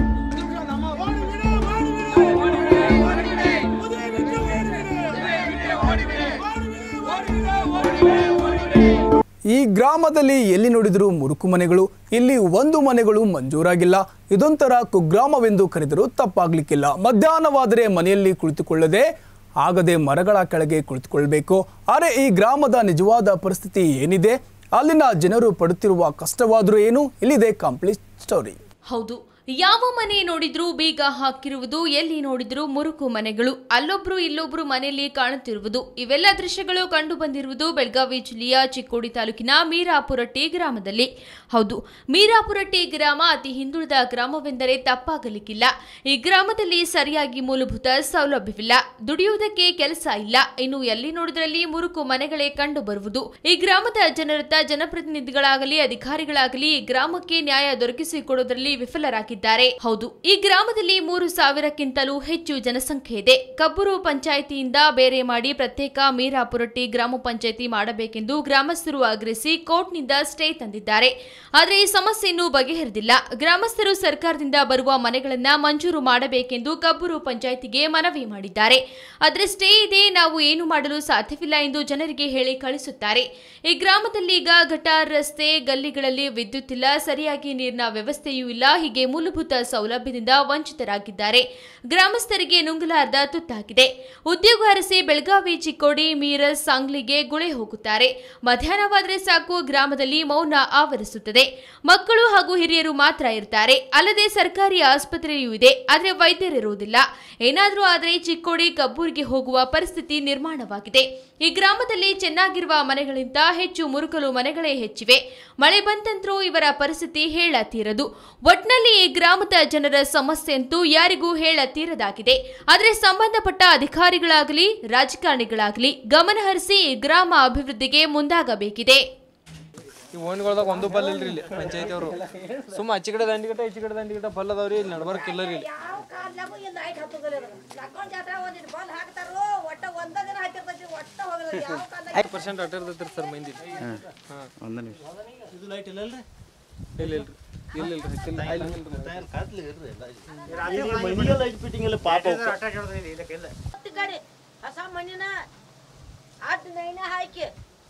ಈ ಗ್ರಾಮದಲ್ಲಿ ಎಲ್ಲಿ ನೋಡಿದರೂ ಮುರುಕು ಮನೆಗಳು ಇಲ್ಲಿ ಒಂದು ಮನೆಗಳು ಮಂಜೂರಾಗಿಲ್ಲ ಇದೊಂಥರ ಕುಗ್ರಾಮವೆಂದು ಕರೆದರೂ ತಪ್ಪಾಗ್ಲಿಕ್ಕಿಲ್ಲ ಮಧ್ಯಾಹ್ನವಾದರೆ ಮನೆಯಲ್ಲಿ ಕುಳಿತುಕೊಳ್ಳದೆ ಆಗದೆ ಮರಗಳ ಕೆಳಗೆ ಕುಳಿತುಕೊಳ್ಬೇಕು ಆದರೆ ಈ ಗ್ರಾಮದ ನಿಜವಾದ ಪರಿಸ್ಥಿತಿ ಏನಿದೆ ಅಲ್ಲಿನ ಜನರು ಪಡುತ್ತಿರುವ ಕಷ್ಟವಾದರೂ ಏನು ಇಲ್ಲಿದೆ ಕಂಪ್ಲೀಟ್ ಸ್ಟೋರಿ ಹೌದು ಯಾವ ಮನೆ ನೋಡಿದ್ರೂ ಬೀಗ ಹಾಕಿರುವುದು ಎಲ್ಲಿ ನೋಡಿದ್ರೂ ಮುರುಕು ಮನೆಗಳು ಅಲ್ಲೊಬ್ರು ಇಲ್ಲೊಬ್ರು ಮನೆಯಲ್ಲಿ ಕಾಣುತ್ತಿರುವುದು ಇವೆಲ್ಲ ದೃಶ್ಯಗಳು ಕಂಡು ಬಂದಿರುವುದು ಬೆಳಗಾವಿ ಜಿಲ್ಲೆಯ ಚಿಕ್ಕೋಡಿ ತಾಲೂಕಿನ ಮೀರಾಪುರಟ್ಟಿ ಗ್ರಾಮದಲ್ಲಿ ಹೌದು ಮೀರಾಪುರಟ್ಟಿ ಗ್ರಾಮ ಅತಿ ಹಿಂದುಳಿದ ಗ್ರಾಮವೆಂದರೆ ತಪ್ಪಾಗಲಿಕ್ಕಿಲ್ಲ ಈ ಗ್ರಾಮದಲ್ಲಿ ಸರಿಯಾಗಿ ಮೂಲಭೂತ ಸೌಲಭ್ಯವಿಲ್ಲ ದುಡಿಯುವುದಕ್ಕೆ ಕೆಲಸ ಇಲ್ಲ ಇನ್ನು ಎಲ್ಲಿ ನೋಡಿದ್ರಲ್ಲಿ ಮುರುಕು ಮನೆಗಳೇ ಕಂಡು ಬರುವುದು ಈ ಗ್ರಾಮದ ಜನರತ್ತ ಜನಪ್ರತಿನಿಧಿಗಳಾಗಲಿ ಅಧಿಕಾರಿಗಳಾಗಲಿ ಈ ಗ್ರಾಮಕ್ಕೆ ನ್ಯಾಯ ದೊರಕಿಸಿಕೊಡುವುದರಲ್ಲಿ ವಿಫಲರಾಗಿದ್ದಾರೆ ಹೌದು ಈ ಗ್ರಾಮದಲ್ಲಿ ಮೂರು ಸಾವಿರಕ್ಕಿಂತಲೂ ಹೆಚ್ಚು ಜನಸಂಖ್ಯೆ ಇದೆ ಕಬ್ಬೂರು ಪಂಚಾಯಿತಿಯಿಂದ ಬೇರೆ ಮಾಡಿ ಪ್ರತ್ಯೇಕ ಮೀರಾಪುರಟ್ಟಿ ಗ್ರಾಮ ಪಂಚಾಯಿತಿ ಮಾಡಬೇಕೆಂದು ಗ್ರಾಮಸ್ಥರು ಆಗ್ರಹಿಸಿ ಕೋರ್ಟ್ನಿಂದ ಸ್ಟೇ ತಂದಿದ್ದಾರೆ ಆದರೆ ಈ ಸಮಸ್ಯೆ ಇನ್ನೂ ಬಗೆಹರಿದಿಲ್ಲ ಗ್ರಾಮಸ್ಥರು ಸರ್ಕಾರದಿಂದ ಬರುವ ಮನೆಗಳನ್ನ ಮಂಜೂರು ಮಾಡಬೇಕೆಂದು ಕಬ್ಬೂರು ಪಂಚಾಯಿತಿಗೆ ಮನವಿ ಮಾಡಿದ್ದಾರೆ ಆದರೆ ಸ್ಟೇ ಇದೆ ನಾವು ಏನು ಮಾಡಲು ಸಾಧ್ಯವಿಲ್ಲ ಎಂದು ಜನರಿಗೆ ಹೇಳಿ ಕಳಿಸುತ್ತಾರೆ ಈ ಗ್ರಾಮದಲ್ಲಿ ಈಗ ಗಟಾರ್ ರಸ್ತೆ ಗಲ್ಲಿಗಳಲ್ಲಿ ವಿದ್ಯುತ್ ಇಲ್ಲ ಸರಿಯಾಗಿ ನೀರಿನ ವ್ಯವಸ್ಥೆಯೂ ಇಲ್ಲ ಹೀಗೆ ಮೂಲಭೂತ ಸೌಲಭ್ಯದಿಂದ ವಂಚಿತರಾಗಿದ್ದಾರೆ ಗ್ರಾಮಸ್ಥರಿಗೆ ನುಂಗಲಾರ್ದ ತುತ್ತಾಗಿದೆ ಉದ್ಯೋಗ ಅರಸಿ ಬೆಳಗಾವಿ ಚಿಕ್ಕೋಡಿ ಮೀರಸ್ ಸಾಂಗ್ಲಿಗೆ ಗುಳೆ ಹೋಗುತ್ತಾರೆ ಮಧ್ಯಾಹ್ನವಾದರೆ ಸಾಕು ಗ್ರಾಮದಲ್ಲಿ ಮೌನ ಆವರಿಸುತ್ತದೆ ಮಕ್ಕಳು ಹಾಗೂ ಹಿರಿಯರು ಮಾತ್ರ ಇರ್ತಾರೆ ಅಲ್ಲದೆ ಸರ್ಕಾರಿ ಆಸ್ಪತ್ರೆಯೂ ಇದೆ ಆದರೆ ವೈದ್ಯರಿರುವುದಿಲ್ಲ ಏನಾದರೂ ಆದರೆ ಚಿಕ್ಕೋಡಿ ಕಬ್ಬೂರಿಗೆ ಹೋಗುವ ಪರಿಸ್ಥಿತಿ ನಿರ್ಮಾಣವಾಗಿದೆ ಈ ಗ್ರಾಮದಲ್ಲಿ ಚೆನ್ನಾಗಿರುವ ಮನೆಗಳಿಂದ ಹೆಚ್ಚು ಮುರುಕಲು ಮನೆಗಳೇ ಹೆಚ್ಚಿವೆ ಮಳೆ ಬಂತಂದ್ರೂ ಇವರ ಪರಿಸ್ಥಿತಿ ಹೇಳತೀರದು ಒಟ್ನಲ್ಲಿ ಈ ಗ್ರಾಮದ ಜನರ ಸಮಸ್ಯೆ ಅಂತೂ ಯಾರಿಗೂ ಹೇಳತೀರದಾಗಿದೆ ಆದರೆ ಸಂಬಂಧಪಟ್ಟ ಅಧಿಕಾರಿಗಳಾಗಲಿ ರಾಜಕಾರಣಿಗಳಾಗಲಿ ಗಮನಹರಿಸಿ ಈ ಗ್ರಾಮ ಅಭಿವೃದ್ಧಿಗೆ ಮುಂದಾಗಬೇಕಿದೆ ಈ ಓಣಿಗಳ್ದಾಗ ಒಂದು ಬಲ್ ಇಲ್ರಿ ಇಲ್ಲಿ ಪಂಚಾಯತಿ ಅವರು ಸುಮ್ಮ ಆಚೆ ಕಡೆ ದಂಡಿ ಗಟ್ಟ ಈಚೆ ಕಡೆ ದಂಡಿ ಗಟ್ಟ ಬಲ್ ಅದಾವ್ರಿ ಇಲ್ಲಿ ನಡ್ಬರ್ಕ್ ಇಲ್ಲ ರೀ ಇಲ್ಲಿ ಯಾವ ಕಾಲ್ದಾಗೂ ಇಂದ ಐಟ್ ಹತ್ತದಲ್ಲ ಇದು. ಲಕ್ಕೋನ್ ಜಾತ್ರೆ ಒಂದಿಟ್ಟು ಬಂದ್ ಹಾಕ್ತಾರೋ ಒಟ್ಟ ಒಂದ ದಿನ ಹಾಕಿರ್ತೈತಿ ಒಟ್ಟ ಹೋಗಲ್ಲ ಯಾವ ಕಾಲ್ದಾಗ ಐದು ಪರ್ಸೆಂಟ್ ಅಟ್ ಇರ್ತೈತ್ರಿ ಸರ್ ಮಂದಿ ಒಂದು ನಿಮಿಷ ಇದು ಲೈಟ್ ಇಲ್ಲ ಅಲ್ರಿ ಇಲ್ಲ ಇಲ್ರಿ ಇಲ್ಲ ಇಲ್ರಿ ಹಚ್ಚಿಲ್ಲ ಹತ್ತು ಗಾಡಿ ಹೊಸ ಮಣ್ಣಿನ ಹತ್ತು ನೈನ ಹಾಕಿ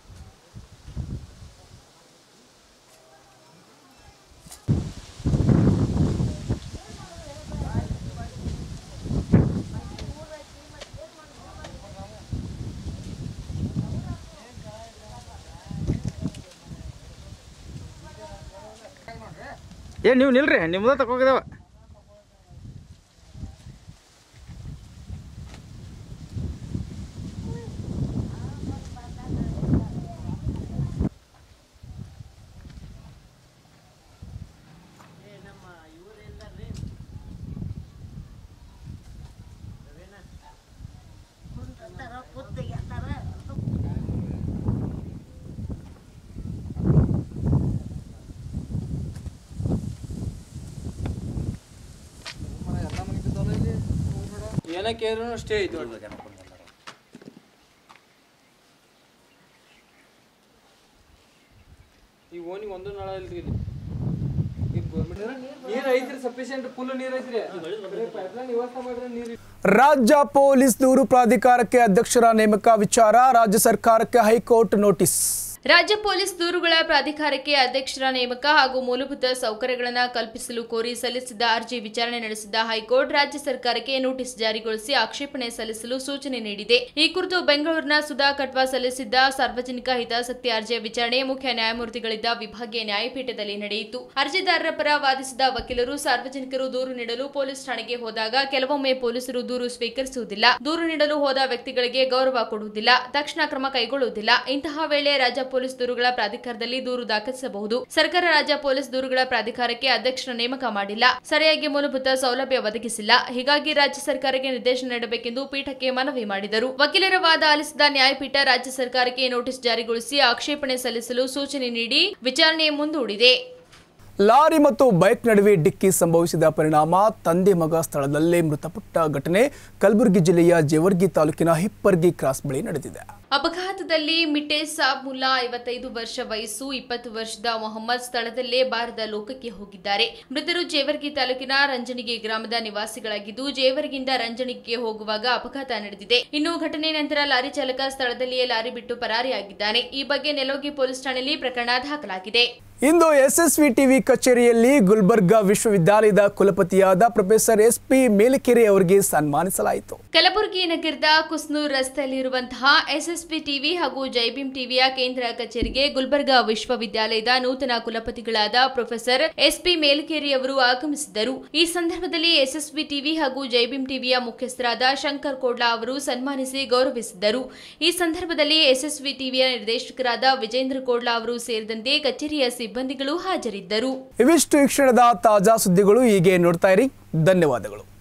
ಏ ನೀವು ನಿಲ್ರಿ ನಿಮ್ದ ತಕೋಗಿದಾವ ಏನಕ್ಕೆ ಕೇಳಿದ್ರು ಸ್ಟೇ ಐತಿ ಒಟ್ಟು. ಈ ಓಣಿಗೆ ಒಂದು ನಳ ಇಲ್ರಿ ಇಲ್ಲಿ ಈ ಗೌರ್ಮೆಂಟ್ ನೀರ್ ಐತ್ರಿ ಸಫಿಶಿಯಂಟ್ ಫುಲ್ ನೀರ್ ಐತ್ರಿ ಪೈಪ್ಲೈನ್ ವ್ಯವಸ್ಥೆ ಮಾಡಿದ್ರೆ ನೀರ್ ರಾಜ್ಯ ಪೊಲೀಸ್ ದೂರು ಪ್ರಾಧಿಕಾರಕ್ಕೆ ಅಧ್ಯಕ್ಷರ ನೇಮಕ ವಿಚಾರ ರಾಜ್ಯ ಸರ್ಕಾರಕ್ಕೆ ಹೈಕೋರ್ಟ್ ನೋಟಿಸ್ ರಾಜ್ಯ ಪೊಲೀಸ್ ದೂರುಗಳ ಪ್ರಾಧಿಕಾರಕ್ಕೆ ಅಧ್ಯಕ್ಷರ ನೇಮಕ ಹಾಗೂ ಮೂಲಭೂತ ಸೌಕರ್ಯಗಳನ್ನು ಕಲ್ಪಿಸಲು ಕೋರಿ ಸಲ್ಲಿಸಿದ್ದ ಅರ್ಜಿ ವಿಚಾರಣೆ ನಡೆಸಿದ್ದ ಹೈಕೋರ್ಟ್ ರಾಜ್ಯ ಸರ್ಕಾರಕ್ಕೆ ನೋಟಿಸ್ ಜಾರಿಗೊಳಿಸಿ ಆಕ್ಷೇಪಣೆ ಸಲ್ಲಿಸಲು ಸೂಚನೆ ನೀಡಿದೆ ಈ ಕುರಿತು ಬೆಂಗಳೂರಿನ ಸುಧಾ ಕಟ್ವಾ ಸಲ್ಲಿಸಿದ್ದ ಸಾರ್ವಜನಿಕ ಹಿತಾಸಕ್ತಿ ಅರ್ಜಿಯ ವಿಚಾರಣೆ ಮುಖ್ಯ ನ್ಯಾಯಮೂರ್ತಿಗಳಿದ್ದ ವಿಭಾಗೀಯ ನ್ಯಾಯಪೀಠದಲ್ಲಿ ನಡೆಯಿತು ಅರ್ಜಿದಾರರ ಪರ ವಾದಿಸಿದ ವಕೀಲರು ಸಾರ್ವಜನಿಕರು ದೂರು ನೀಡಲು ಪೊಲೀಸ್ ಠಾಣೆಗೆ ಹೋದಾಗ ಕೆಲವೊಮ್ಮೆ ಪೊಲೀಸರು ದೂರು ಸ್ವೀಕರಿಸುವುದಿಲ್ಲ ದೂರು ನೀಡಲು ಹೋದ ವ್ಯಕ್ತಿಗಳಿಗೆ ಗೌರವ ಕೊಡುವುದಿಲ್ಲ ತಕ್ಷಣ ಕ್ರಮ ಕೈಗೊಳ್ಳುವುದಿಲ್ಲ ಇಂತಹ ವೇಳೆ ರಾಜ್ಯ ಪೊಲೀಸ್ ದೂರುಗಳ ಪ್ರಾಧಿಕಾರದಲ್ಲಿ ದೂರು ದಾಖಲಿಸಬಹುದು ಸರ್ಕಾರ ರಾಜ್ಯ ಪೊಲೀಸ್ ದೂರುಗಳ ಪ್ರಾಧಿಕಾರಕ್ಕೆ ಅಧ್ಯಕ್ಷರ ನೇಮಕ ಮಾಡಿಲ್ಲ ಸರಿಯಾಗಿ ಮೂಲಭೂತ ಸೌಲಭ್ಯ ಒದಗಿಸಿಲ್ಲ ಹೀಗಾಗಿ ರಾಜ್ಯ ಸರ್ಕಾರಕ್ಕೆ ನಿರ್ದೇಶನ ನೀಡಬೇಕೆಂದು ಪೀಠಕ್ಕೆ ಮನವಿ ಮಾಡಿದರು ವಕೀಲರ ವಾದ ಆಲಿಸಿದ ನ್ಯಾಯಪೀಠ ರಾಜ್ಯ ಸರ್ಕಾರಕ್ಕೆ ನೋಟಿಸ್ ಜಾರಿಗೊಳಿಸಿ ಆಕ್ಷೇಪಣೆ ಸಲ್ಲಿಸಲು ಸೂಚನೆ ನೀಡಿ ವಿಚಾರಣೆ ಮುಂದೂಡಿದೆ ಲಾರಿ ಮತ್ತು ಬೈಕ್ ನಡುವೆ ಡಿಕ್ಕಿ ಸಂಭವಿಸಿದ ಪರಿಣಾಮ ತಂದೆ ಮಗ ಸ್ಥಳದಲ್ಲೇ ಮೃತಪಟ್ಟ ಘಟನೆ ಕಲಬುರಗಿ ಜಿಲ್ಲೆಯ ಜೇವರ್ಗಿ ತಾಲೂಕಿನ ಹಿಪ್ಪರ್ಗಿ ಕ್ರಾಸ್ ಬಳಿ ನಡೆದಿದೆ ಅಪಘಾತದಲ್ಲಿ ಮಿಟ್ಟೆ ಸಾಬ್ ಮುಲ್ಲಾ ಐವತ್ತೈದು ವರ್ಷ ವಯಸ್ಸು ಇಪ್ಪತ್ತು ವರ್ಷದ ಮೊಹಮ್ಮದ್ ಸ್ಥಳದಲ್ಲೇ ಬಾರದ ಲೋಕಕ್ಕೆ ಹೋಗಿದ್ದಾರೆ ಮೃತರು ಜೇವರ್ಗಿ ತಾಲೂಕಿನ ರಂಜಣಿಗೆ ಗ್ರಾಮದ ನಿವಾಸಿಗಳಾಗಿದ್ದು ಜೇವರ್ಗಿಯಿಂದ ರಂಜಣಿಗೆ ಹೋಗುವಾಗ ಅಪಘಾತ ನಡೆದಿದೆ ಇನ್ನು ಘಟನೆ ನಂತರ ಲಾರಿ ಚಾಲಕ ಸ್ಥಳದಲ್ಲಿಯೇ ಲಾರಿ ಬಿಟ್ಟು ಪರಾರಿಯಾಗಿದ್ದಾನೆ ಈ ಬಗ್ಗೆ ನೆಲೋಗಿ ಪೊಲೀಸ್ ಠಾಣೆಯಲ್ಲಿ ಪ್ರಕರಣ ದಾಖಲಾಗಿದೆ ಇಂದು ಎಸ್ಎಸ್ವಿ ಟಿವಿ ಕಚೇರಿಯಲ್ಲಿ ಗುಲ್ಬರ್ಗಾ ವಿಶ್ವವಿದ್ಯಾಲಯದ ಕುಲಪತಿಯಾದ ಪ್ರೊಫೆಸರ್ ಎಸ್ ಪಿ ಮೇಲಕೆರೆ ಅವರಿಗೆ ಸನ್ಮಾನಿಸಲಾಯಿತು ಕಲಬುರಗಿ ನಗರದ ಕುಸ್ನೂರ್ ರಸ್ತೆಯಲ್ಲಿರುವಂತಹ ಎಸ್ಎಸ್ಪಿ ಟಿವಿ ಹಾಗೂ ಜೈಭೀಮ್ ಟಿವಿಯ ಕೇಂದ್ರ ಕಚೇರಿಗೆ ಗುಲ್ಬರ್ಗಾ ವಿಶ್ವವಿದ್ಯಾಲಯದ ನೂತನ ಕುಲಪತಿಗಳಾದ ಪ್ರೊಫೆಸರ್ ಎಸ್ಪಿ ಮೇಲ್ಕೇರಿ ಅವರು ಆಗಮಿಸಿದ್ದರು ಈ ಸಂದರ್ಭದಲ್ಲಿ ಎಸ್ಎಸ್ಬಿ ಟಿವಿ ಹಾಗೂ ಜೈಭೀಮ್ ಟಿವಿಯ ಮುಖ್ಯಸ್ಥರಾದ ಶಂಕರ್ ಕೋಡ್ಲಾ ಅವರು ಸನ್ಮಾನಿಸಿ ಗೌರವಿಸಿದ್ದರು ಈ ಸಂದರ್ಭದಲ್ಲಿ ಎಸ್ಎಸ್ವಿ ಟಿವಿಯ ನಿರ್ದೇಶಕರಾದ ವಿಜೇಂದ್ರ ಕೋಡ್ಲಾ ಅವರು ಸೇರಿದಂತೆ ಕಚೇರಿಯ ಸಿಬ್ಬಂದಿಗಳು ಹಾಜರಿದ್ದರು ಇವಿಷ್ಟು ಈ ಕ್ಷಣದ ತಾಜಾ ಸುದ್ದಿಗಳು ಹೀಗೆ ನೋಡ್ತಾ ಇರಿ ಧನ್ಯವಾದಗಳು